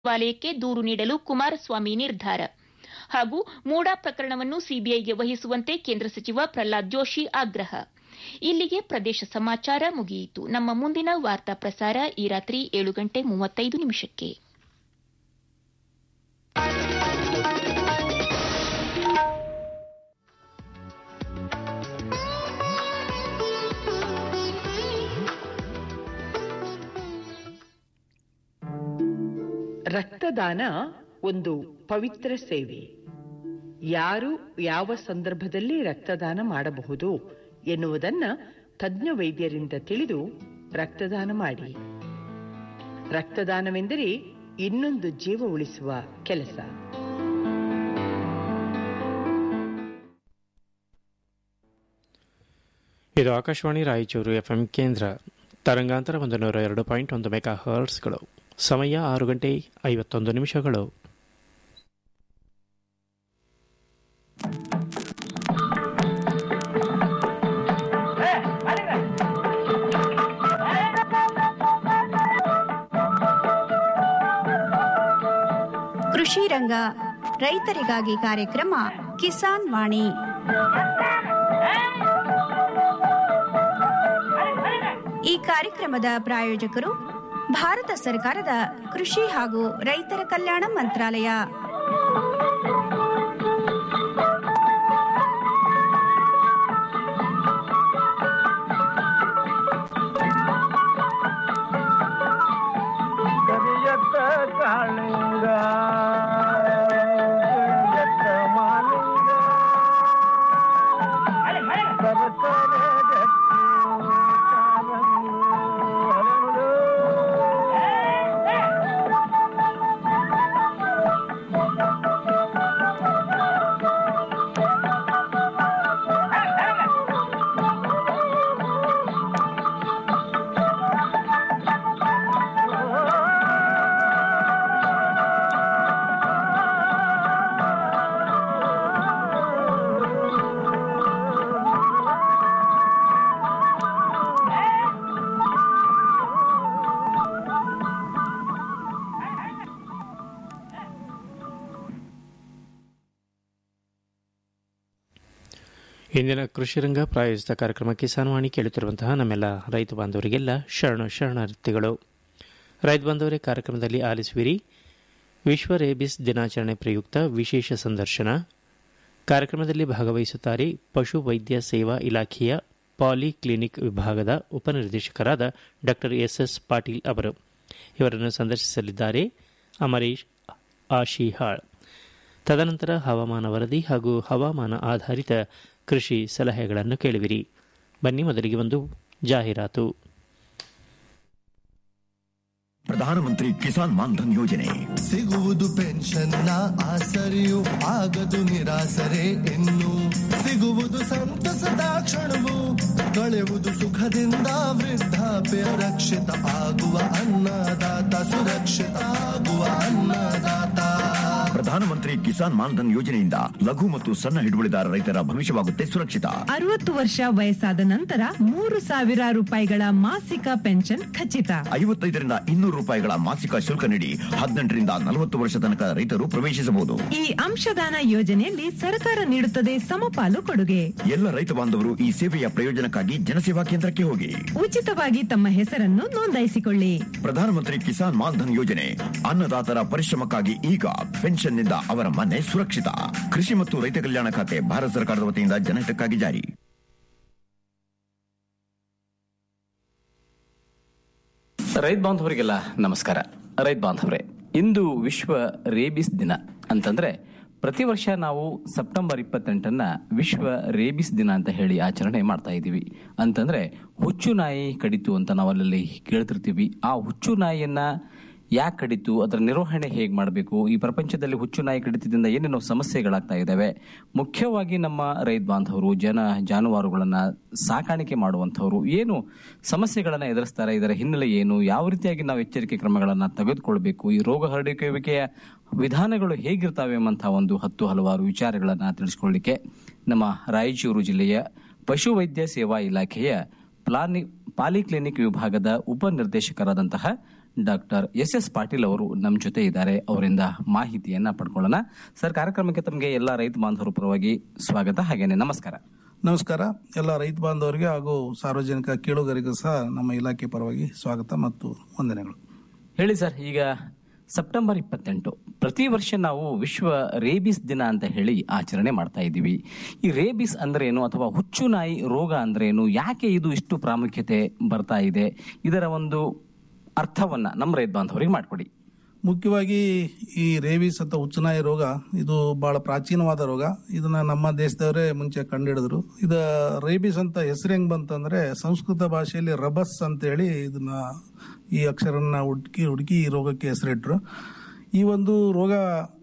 ಸಚಿವಾಲಯಕ್ಕೆ ದೂರು ನೀಡಲು ಕುಮಾರಸ್ವಾಮಿ ನಿರ್ಧಾರ ಹಾಗೂ ಮೂಡಾ ಪ್ರಕರಣವನ್ನು ಸಿಬಿಐಗೆ ವಹಿಸುವಂತೆ ಕೇಂದ್ರ ಸಚಿವ ಪ್ರಹ್ಲಾದ್ ಜೋಶಿ ಆಗ್ರಹ ಇಲ್ಲಿಗೆ ಪ್ರದೇಶ ಸಮಾಚಾರ ಮುಗಿಯಿತು ನಮ್ಮ ಮುಂದಿನ ವಾರ್ತಾ ಪ್ರಸಾರ ಈ ರಾತ್ರಿ ಏಳು ಗಂಟೆ ಮೂವತ್ತೈದು ನಿಮಿಷಕ್ಕೆ ರಕ್ತದಾನ ಒಂದು ಪವಿತ್ರ ಸೇವೆ ಯಾರು ಯಾವ ಸಂದರ್ಭದಲ್ಲಿ ರಕ್ತದಾನ ಮಾಡಬಹುದು ಎನ್ನುವುದನ್ನ ತಜ್ಞ ವೈದ್ಯರಿಂದ ತಿಳಿದು ರಕ್ತದಾನ ಮಾಡಿ ರಕ್ತದಾನವೆಂದರೆ ಇನ್ನೊಂದು ಜೀವ ಉಳಿಸುವ ಕೆಲಸ ಇದು ಆಕಾಶವಾಣಿ ರಾಯಚೂರು ಎಫ್ಎಂ ಕೇಂದ್ರ ತರಂಗಾಂತರ ಒಂದು ನೂರ ಎರಡು ಪಾಯಿಂಟ್ ಒಂದು ಮೆಗಾ ಹರ್ಟ್ಸ್ಗಳು ಸಮಯ ಆರು ಗಂಟೆ ಐವತ್ತೊಂದು ನಿಮಿಷಗಳು ಕೃಷಿ ರಂಗ ರೈತರಿಗಾಗಿ ಕಾರ್ಯಕ್ರಮ ಕಿಸಾನ್ ವಾಣಿ ಈ ಕಾರ್ಯಕ್ರಮದ ಪ್ರಾಯೋಜಕರು ಭಾರತ ಸರ್ಕಾರದ ಕೃಷಿ ಹಾಗೂ ರೈತರ ಕಲ್ಯಾಣ ಮಂತ್ರಾಲಯ ಕರಿಯತ್ತ ಕಾಳಿಂಗ ಕರಿಯತ್ತ ಮಾಲಿಂಗ ಸರಸರ ಗಟ್ಟಿ ಕಾರಂಗು ಹರಳು. ಇಂದಿನ ಕೃಷಿ ರಂಗ ಪ್ರಾಯೋಜಿತ ಕಾರ್ಯಕ್ರಮ ಕಿಸಾನ್ ವಾಣಿ ಕೇಳುತ್ತಿರುವಂತಹ ನಮ್ಮೆಲ್ಲ ರೈತ ಬಾಂಧವರಿಗೆಲ್ಲ ಶರಣ ಶರಣಾರ್ಥಿಗಳು ರೈತ ಬಾಂಧವರೇ ಕಾರ್ಯಕ್ರಮದಲ್ಲಿ ಆಲಿಸುವಿರಿ ವಿಶ್ವ ರೇಬಿಸ್ ದಿನಾಚರಣೆ ಪ್ರಯುಕ್ತ ವಿಶೇಷ ಸಂದರ್ಶನ ಕಾರ್ಯಕ್ರಮದಲ್ಲಿ ಭಾಗವಹಿಸುತ್ತಾರೆ ಪಶು ವೈದ್ಯ ಸೇವಾ ಇಲಾಖೆಯ ಪಾಲಿ ಕ್ಲಿನಿಕ್ ವಿಭಾಗದ ಉಪನಿರ್ದೇಶಕರಾದ ಡಾ ಎಸ್ ಎಸ್ ಪಾಟೀಲ್ ಅವರು ಇವರನ್ನು ಸಂದರ್ಶಿಸಲಿದ್ದಾರೆ ಅಮರೀಶ್ ಆಶಿಹಾಳ್ ತದನಂತರ ಹವಾಮಾನ ವರದಿ ಹಾಗೂ ಹವಾಮಾನ ಆಧಾರಿತ ಕೃಷಿ ಸಲಹೆಗಳನ್ನು ಕೇಳುವಿರಿ ಬನ್ನಿ ಮೊದಲಿಗೆ ಒಂದು ಜಾಹೀರಾತು ಪ್ರಧಾನಮಂತ್ರಿ ಕಿಸಾನ್ ಮಾನ್ಧನ್ ಯೋಜನೆ ಸಿಗುವುದು ಪೆನ್ಷನ್ನ ಆಸರೆಯು ಆಗದು ನಿರಾಸರೆ ಇನ್ನು ಸಿಗುವುದು ಸಂತಸದ ಕ್ಷಣವು ಕಳೆಯುವುದು ಸುಖದಿಂದ ವೃದ್ಧಾಪ್ಯ ರಕ್ಷಿತ ಆಗುವ ಅನ್ನದಾತ ಸುರಕ್ಷಿತ ಆಗುವ ಅನ್ನದಾತ ಪ್ರಧಾನಮಂತ್ರಿ ಕಿಸಾನ್ ಮಾನ್ಧನ್ ಯೋಜನೆಯಿಂದ ಲಘು ಮತ್ತು ಸಣ್ಣ ಹಿಡುವಳಿದಾರ ರೈತರ ಭವಿಷ್ಯವಾಗುತ್ತೆ ಸುರಕ್ಷಿತ ಅರವತ್ತು ವರ್ಷ ವಯಸ್ಸಾದ ನಂತರ ಮೂರು ಸಾವಿರ ರೂಪಾಯಿಗಳ ಮಾಸಿಕ ಪೆನ್ಷನ್ ಖಚಿತ ಐವತ್ತೈದರಿಂದ ಇನ್ನೂರು ರೂಪಾಯಿಗಳ ಮಾಸಿಕ ಶುಲ್ಕ ನೀಡಿ ಹದಿನೆಂಟರಿಂದ ನಲವತ್ತು ವರ್ಷ ತನಕ ರೈತರು ಪ್ರವೇಶಿಸಬಹುದು ಈ ಅಂಶದಾನ ಯೋಜನೆಯಲ್ಲಿ ಸರ್ಕಾರ ನೀಡುತ್ತದೆ ಸಮಪಾಲು ಕೊಡುಗೆ ಎಲ್ಲ ರೈತ ಬಾಂಧವರು ಈ ಸೇವೆಯ ಪ್ರಯೋಜನಕ್ಕಾಗಿ ಜನಸೇವಾ ಕೇಂದ್ರಕ್ಕೆ ಹೋಗಿ ಉಚಿತವಾಗಿ ತಮ್ಮ ಹೆಸರನ್ನು ನೋಂದಾಯಿಸಿಕೊಳ್ಳಿ ಪ್ರಧಾನಮಂತ್ರಿ ಕಿಸಾನ್ ಮಾನ್ಧನ್ ಯೋಜನೆ ಅನ್ನದಾತರ ಪರಿಶ್ರಮಕ್ಕಾಗಿ ಈಗ ಪೆನ್ಷನ್ನಿಂದ ಅವರ ಮನೆ ಸುರಕ್ಷಿತ ಕೃಷಿ ಮತ್ತು ರೈತ ಕಲ್ಯಾಣ ಖಾತೆ ಭಾರತ ಸರ್ಕಾರದ ವತಿಯಿಂದ ಜನಹಿತಕ್ಕಾಗಿ ಜಾರಿ ರೈತ ಬಾಂಧವರಿಗೆಲ್ಲ ನಮಸ್ಕಾರ ರೈತ ಬಾಂಧವರೇ ಇಂದು ವಿಶ್ವ ರೇಬಿಸ್ ದಿನ ಅಂತಂದ್ರೆ ಪ್ರತಿ ವರ್ಷ ನಾವು ಸೆಪ್ಟೆಂಬರ್ ಇಪ್ಪತ್ತೆಂಟನ್ನ ವಿಶ್ವ ರೇಬಿಸ್ ದಿನ ಅಂತ ಹೇಳಿ ಆಚರಣೆ ಮಾಡ್ತಾ ಇದ್ದೀವಿ ಅಂತಂದ್ರೆ ಹುಚ್ಚು ನಾಯಿ ಕಡಿತು ಅಂತ ನಾವಲ್ಲಿ ಕೇಳ್ತಿರ್ತೀವಿ ಆ ಹುಚ್ಚು ನಾಯಿಯನ್ನ ಯಾಕೆ ಕಡಿತು ಅದರ ನಿರ್ವಹಣೆ ಹೇಗೆ ಮಾಡಬೇಕು ಈ ಪ್ರಪಂಚದಲ್ಲಿ ಹುಚ್ಚು ನಾಯಿ ಕಡಿತದಿಂದ ಏನೇನೋ ಸಮಸ್ಯೆಗಳಾಗ್ತಾ ಇದ್ದಾವೆ ಮುಖ್ಯವಾಗಿ ನಮ್ಮ ರೈತ ಬಾಂಧವರು ಜನ ಜಾನುವಾರುಗಳನ್ನ ಸಾಕಾಣಿಕೆ ಮಾಡುವಂಥವ್ರು ಏನು ಸಮಸ್ಯೆಗಳನ್ನ ಎದುರಿಸ್ತಾರೆ ಇದರ ಹಿನ್ನೆಲೆ ಏನು ಯಾವ ರೀತಿಯಾಗಿ ನಾವು ಎಚ್ಚರಿಕೆ ಕ್ರಮಗಳನ್ನ ತೆಗೆದುಕೊಳ್ಬೇಕು ಈ ರೋಗ ಹರಡುವಿಕೆಯ ವಿಧಾನಗಳು ಹೇಗಿರ್ತಾವೆ ಎಂಬಂತಹ ಒಂದು ಹತ್ತು ಹಲವಾರು ವಿಚಾರಗಳನ್ನ ತಿಳಿಸ್ಕೊಳ್ಳಿಕ್ಕೆ ನಮ್ಮ ರಾಯಚೂರು ಜಿಲ್ಲೆಯ ಪಶುವೈದ್ಯ ಸೇವಾ ಇಲಾಖೆಯ ಪ್ಲಾನಿ ಪಾಲಿಕ್ಲಿನಿಕ್ ವಿಭಾಗದ ಉಪನಿರ್ದೇಶಕರಾದಂತಹ ಡಾಕ್ಟರ್ ಎಸ್ ಎಸ್ ಪಾಟೀಲ್ ಅವರು ನಮ್ಮ ಜೊತೆ ಇದ್ದಾರೆ ಅವರಿಂದ ಮಾಹಿತಿಯನ್ನ ಪಡ್ಕೊಳ್ಳೋಣ ಸರ್ ಕಾರ್ಯಕ್ರಮಕ್ಕೆ ತಮಗೆ ಎಲ್ಲ ರೈತ ಬಾಂಧವರ ಪರವಾಗಿ ಸ್ವಾಗತ ಹಾಗೇನೆ ನಮಸ್ಕಾರ ನಮಸ್ಕಾರ ಎಲ್ಲ ರೈತ ಬಾಂಧವರಿಗೆ ಹಾಗೂ ಸಾರ್ವಜನಿಕ ಕೇಳುಗರಿಗೂ ಸಹ ನಮ್ಮ ಇಲಾಖೆ ಪರವಾಗಿ ಸ್ವಾಗತ ಮತ್ತು ವಂದನೆಗಳು ಹೇಳಿ ಸರ್ ಈಗ ಸೆಪ್ಟೆಂಬರ್ ಇಪ್ಪತ್ತೆಂಟು ಪ್ರತಿ ವರ್ಷ ನಾವು ವಿಶ್ವ ರೇಬಿಸ್ ದಿನ ಅಂತ ಹೇಳಿ ಆಚರಣೆ ಮಾಡ್ತಾ ಇದ್ದೀವಿ ಈ ರೇಬಿಸ್ ಅಂದ್ರೇನು ಅಥವಾ ಹುಚ್ಚು ನಾಯಿ ರೋಗ ಅಂದ್ರೇನು ಯಾಕೆ ಇದು ಇಷ್ಟು ಪ್ರಾಮುಖ್ಯತೆ ಬರ್ತಾ ಇದೆ ಇದರ ಒಂದು ಅರ್ಥವನ್ನ ನಮ್ಮ ರೈತ ಬಾಂಧವರಿಗೆ ಮಾಡಿಕೊಡಿ ಮುಖ್ಯವಾಗಿ ಈ ರೇಬಿಸ್ ಅಥವಾ ಹುಚ್ಚುನಾಯಿ ರೋಗ ಇದು ಬಹಳ ಪ್ರಾಚೀನವಾದ ರೋಗ ಇದನ್ನ ನಮ್ಮ ದೇಶದವರೇ ಮುಂಚೆ ಕಂಡುಹಿಡಿದ್ರು ಇದ ರೇಬಿಸ್ ಅಂತ ಹೆಸರು ಹೆಂಗ್ ಬಂತಂದ್ರೆ ಸಂಸ್ಕೃತ ಭಾಷೆಯಲ್ಲಿ ರಬಸ್ ಅಂತ ಹೇಳಿ ಇದನ್ನ ಈ ಅಕ್ಷರನ್ನ ಹುಡುಕಿ ಹುಡುಕಿ ಈ ರೋಗಕ್ಕೆ ಹೆಸರಿಟ್ರು ಈ ಒಂದು ರೋಗ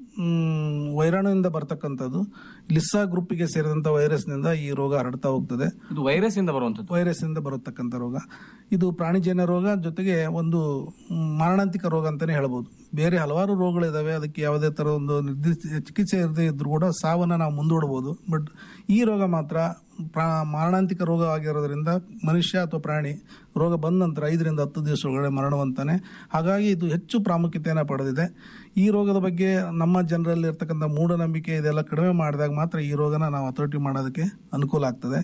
ಮ್, ವೈರಾಣುವಿಂದ ಬರ್ತಕ್ಕಂಥದ್ದು ಲಿಸ್ಸಾ ಗ್ರೂಪಿಗೆ ಸೇರಿದಂತ ವೈರಸ್ನಿಂದ ಈ ರೋಗ ಹರಡ್ತಾ ಹೋಗ್ತದೆ ಇದು ವೈರಸ್ ಇಂದ ಬರುವಂತದ್ದು ವೈರಸ್ ಇಂದ ಬರತಕ್ಕಂಥ ರೋಗ ಇದು ಪ್ರಾಣಿಜನ್ಯ ರೋಗ ಜೊತೆಗೆ ಒಂದು ಮ್, ಮಾರಣಾಂತಿಕ ರೋಗ ಅಂತಾನೆ ಹೇಳ್ಬೋದು ಬೇರೆ ಹಲವಾರು ರೋಗಗಳಿದಾವೆ ಅದಕ್ಕೆ ಯಾವುದೇ ತರ ಒಂದು ನಿರ್ದಿಷ್ಟ ಚಿಕಿತ್ಸೆ ಇರದೇ ಇದ್ರೂ ಕೂಡ ಸಾವನ್ನ ನಾವು ಮುಂದೂಡಬಹುದು ಬಟ್ ಈ ರೋಗ ಮಾತ್ರ ಪ್ರಾ- ಮಾರಣಾಂತಿಕ ರೋಗ ಆಗಿರೋದ್ರಿಂದ ಮನುಷ್ಯ ಅಥವಾ ಪ್ರಾಣಿ ರೋಗ ಬಂದ ನಂತರ ಐದರಿಂದ ಹತ್ತು ದಿವಸ ಒಳಗಡೆ ಮರಣವಂತಾನೆ ಹಾಗಾಗಿ ಇದು ಹೆಚ್ಚು ಪ್ರಾಮುಖ್ಯತೆಯನ್ನು ಪಡೆದಿದೆ ಈ ರೋಗದ ಬಗ್ಗೆ ನಮ್ಮ ಜನರಲ್ಲಿ ಇರ್ತಕ್ಕಂಥ ಮೂಢನಂಬಿಕೆ ಇದೆಲ್ಲ ಕಡಿಮೆ ಮಾಡಿದಾಗ ಮಾತ್ರ ಈ ರೋಗನ ನಾವು ಹತೋಟಿ ಮಾಡೋದಕ್ಕೆ ಅನುಕೂಲ ಆಗ್ತದೆ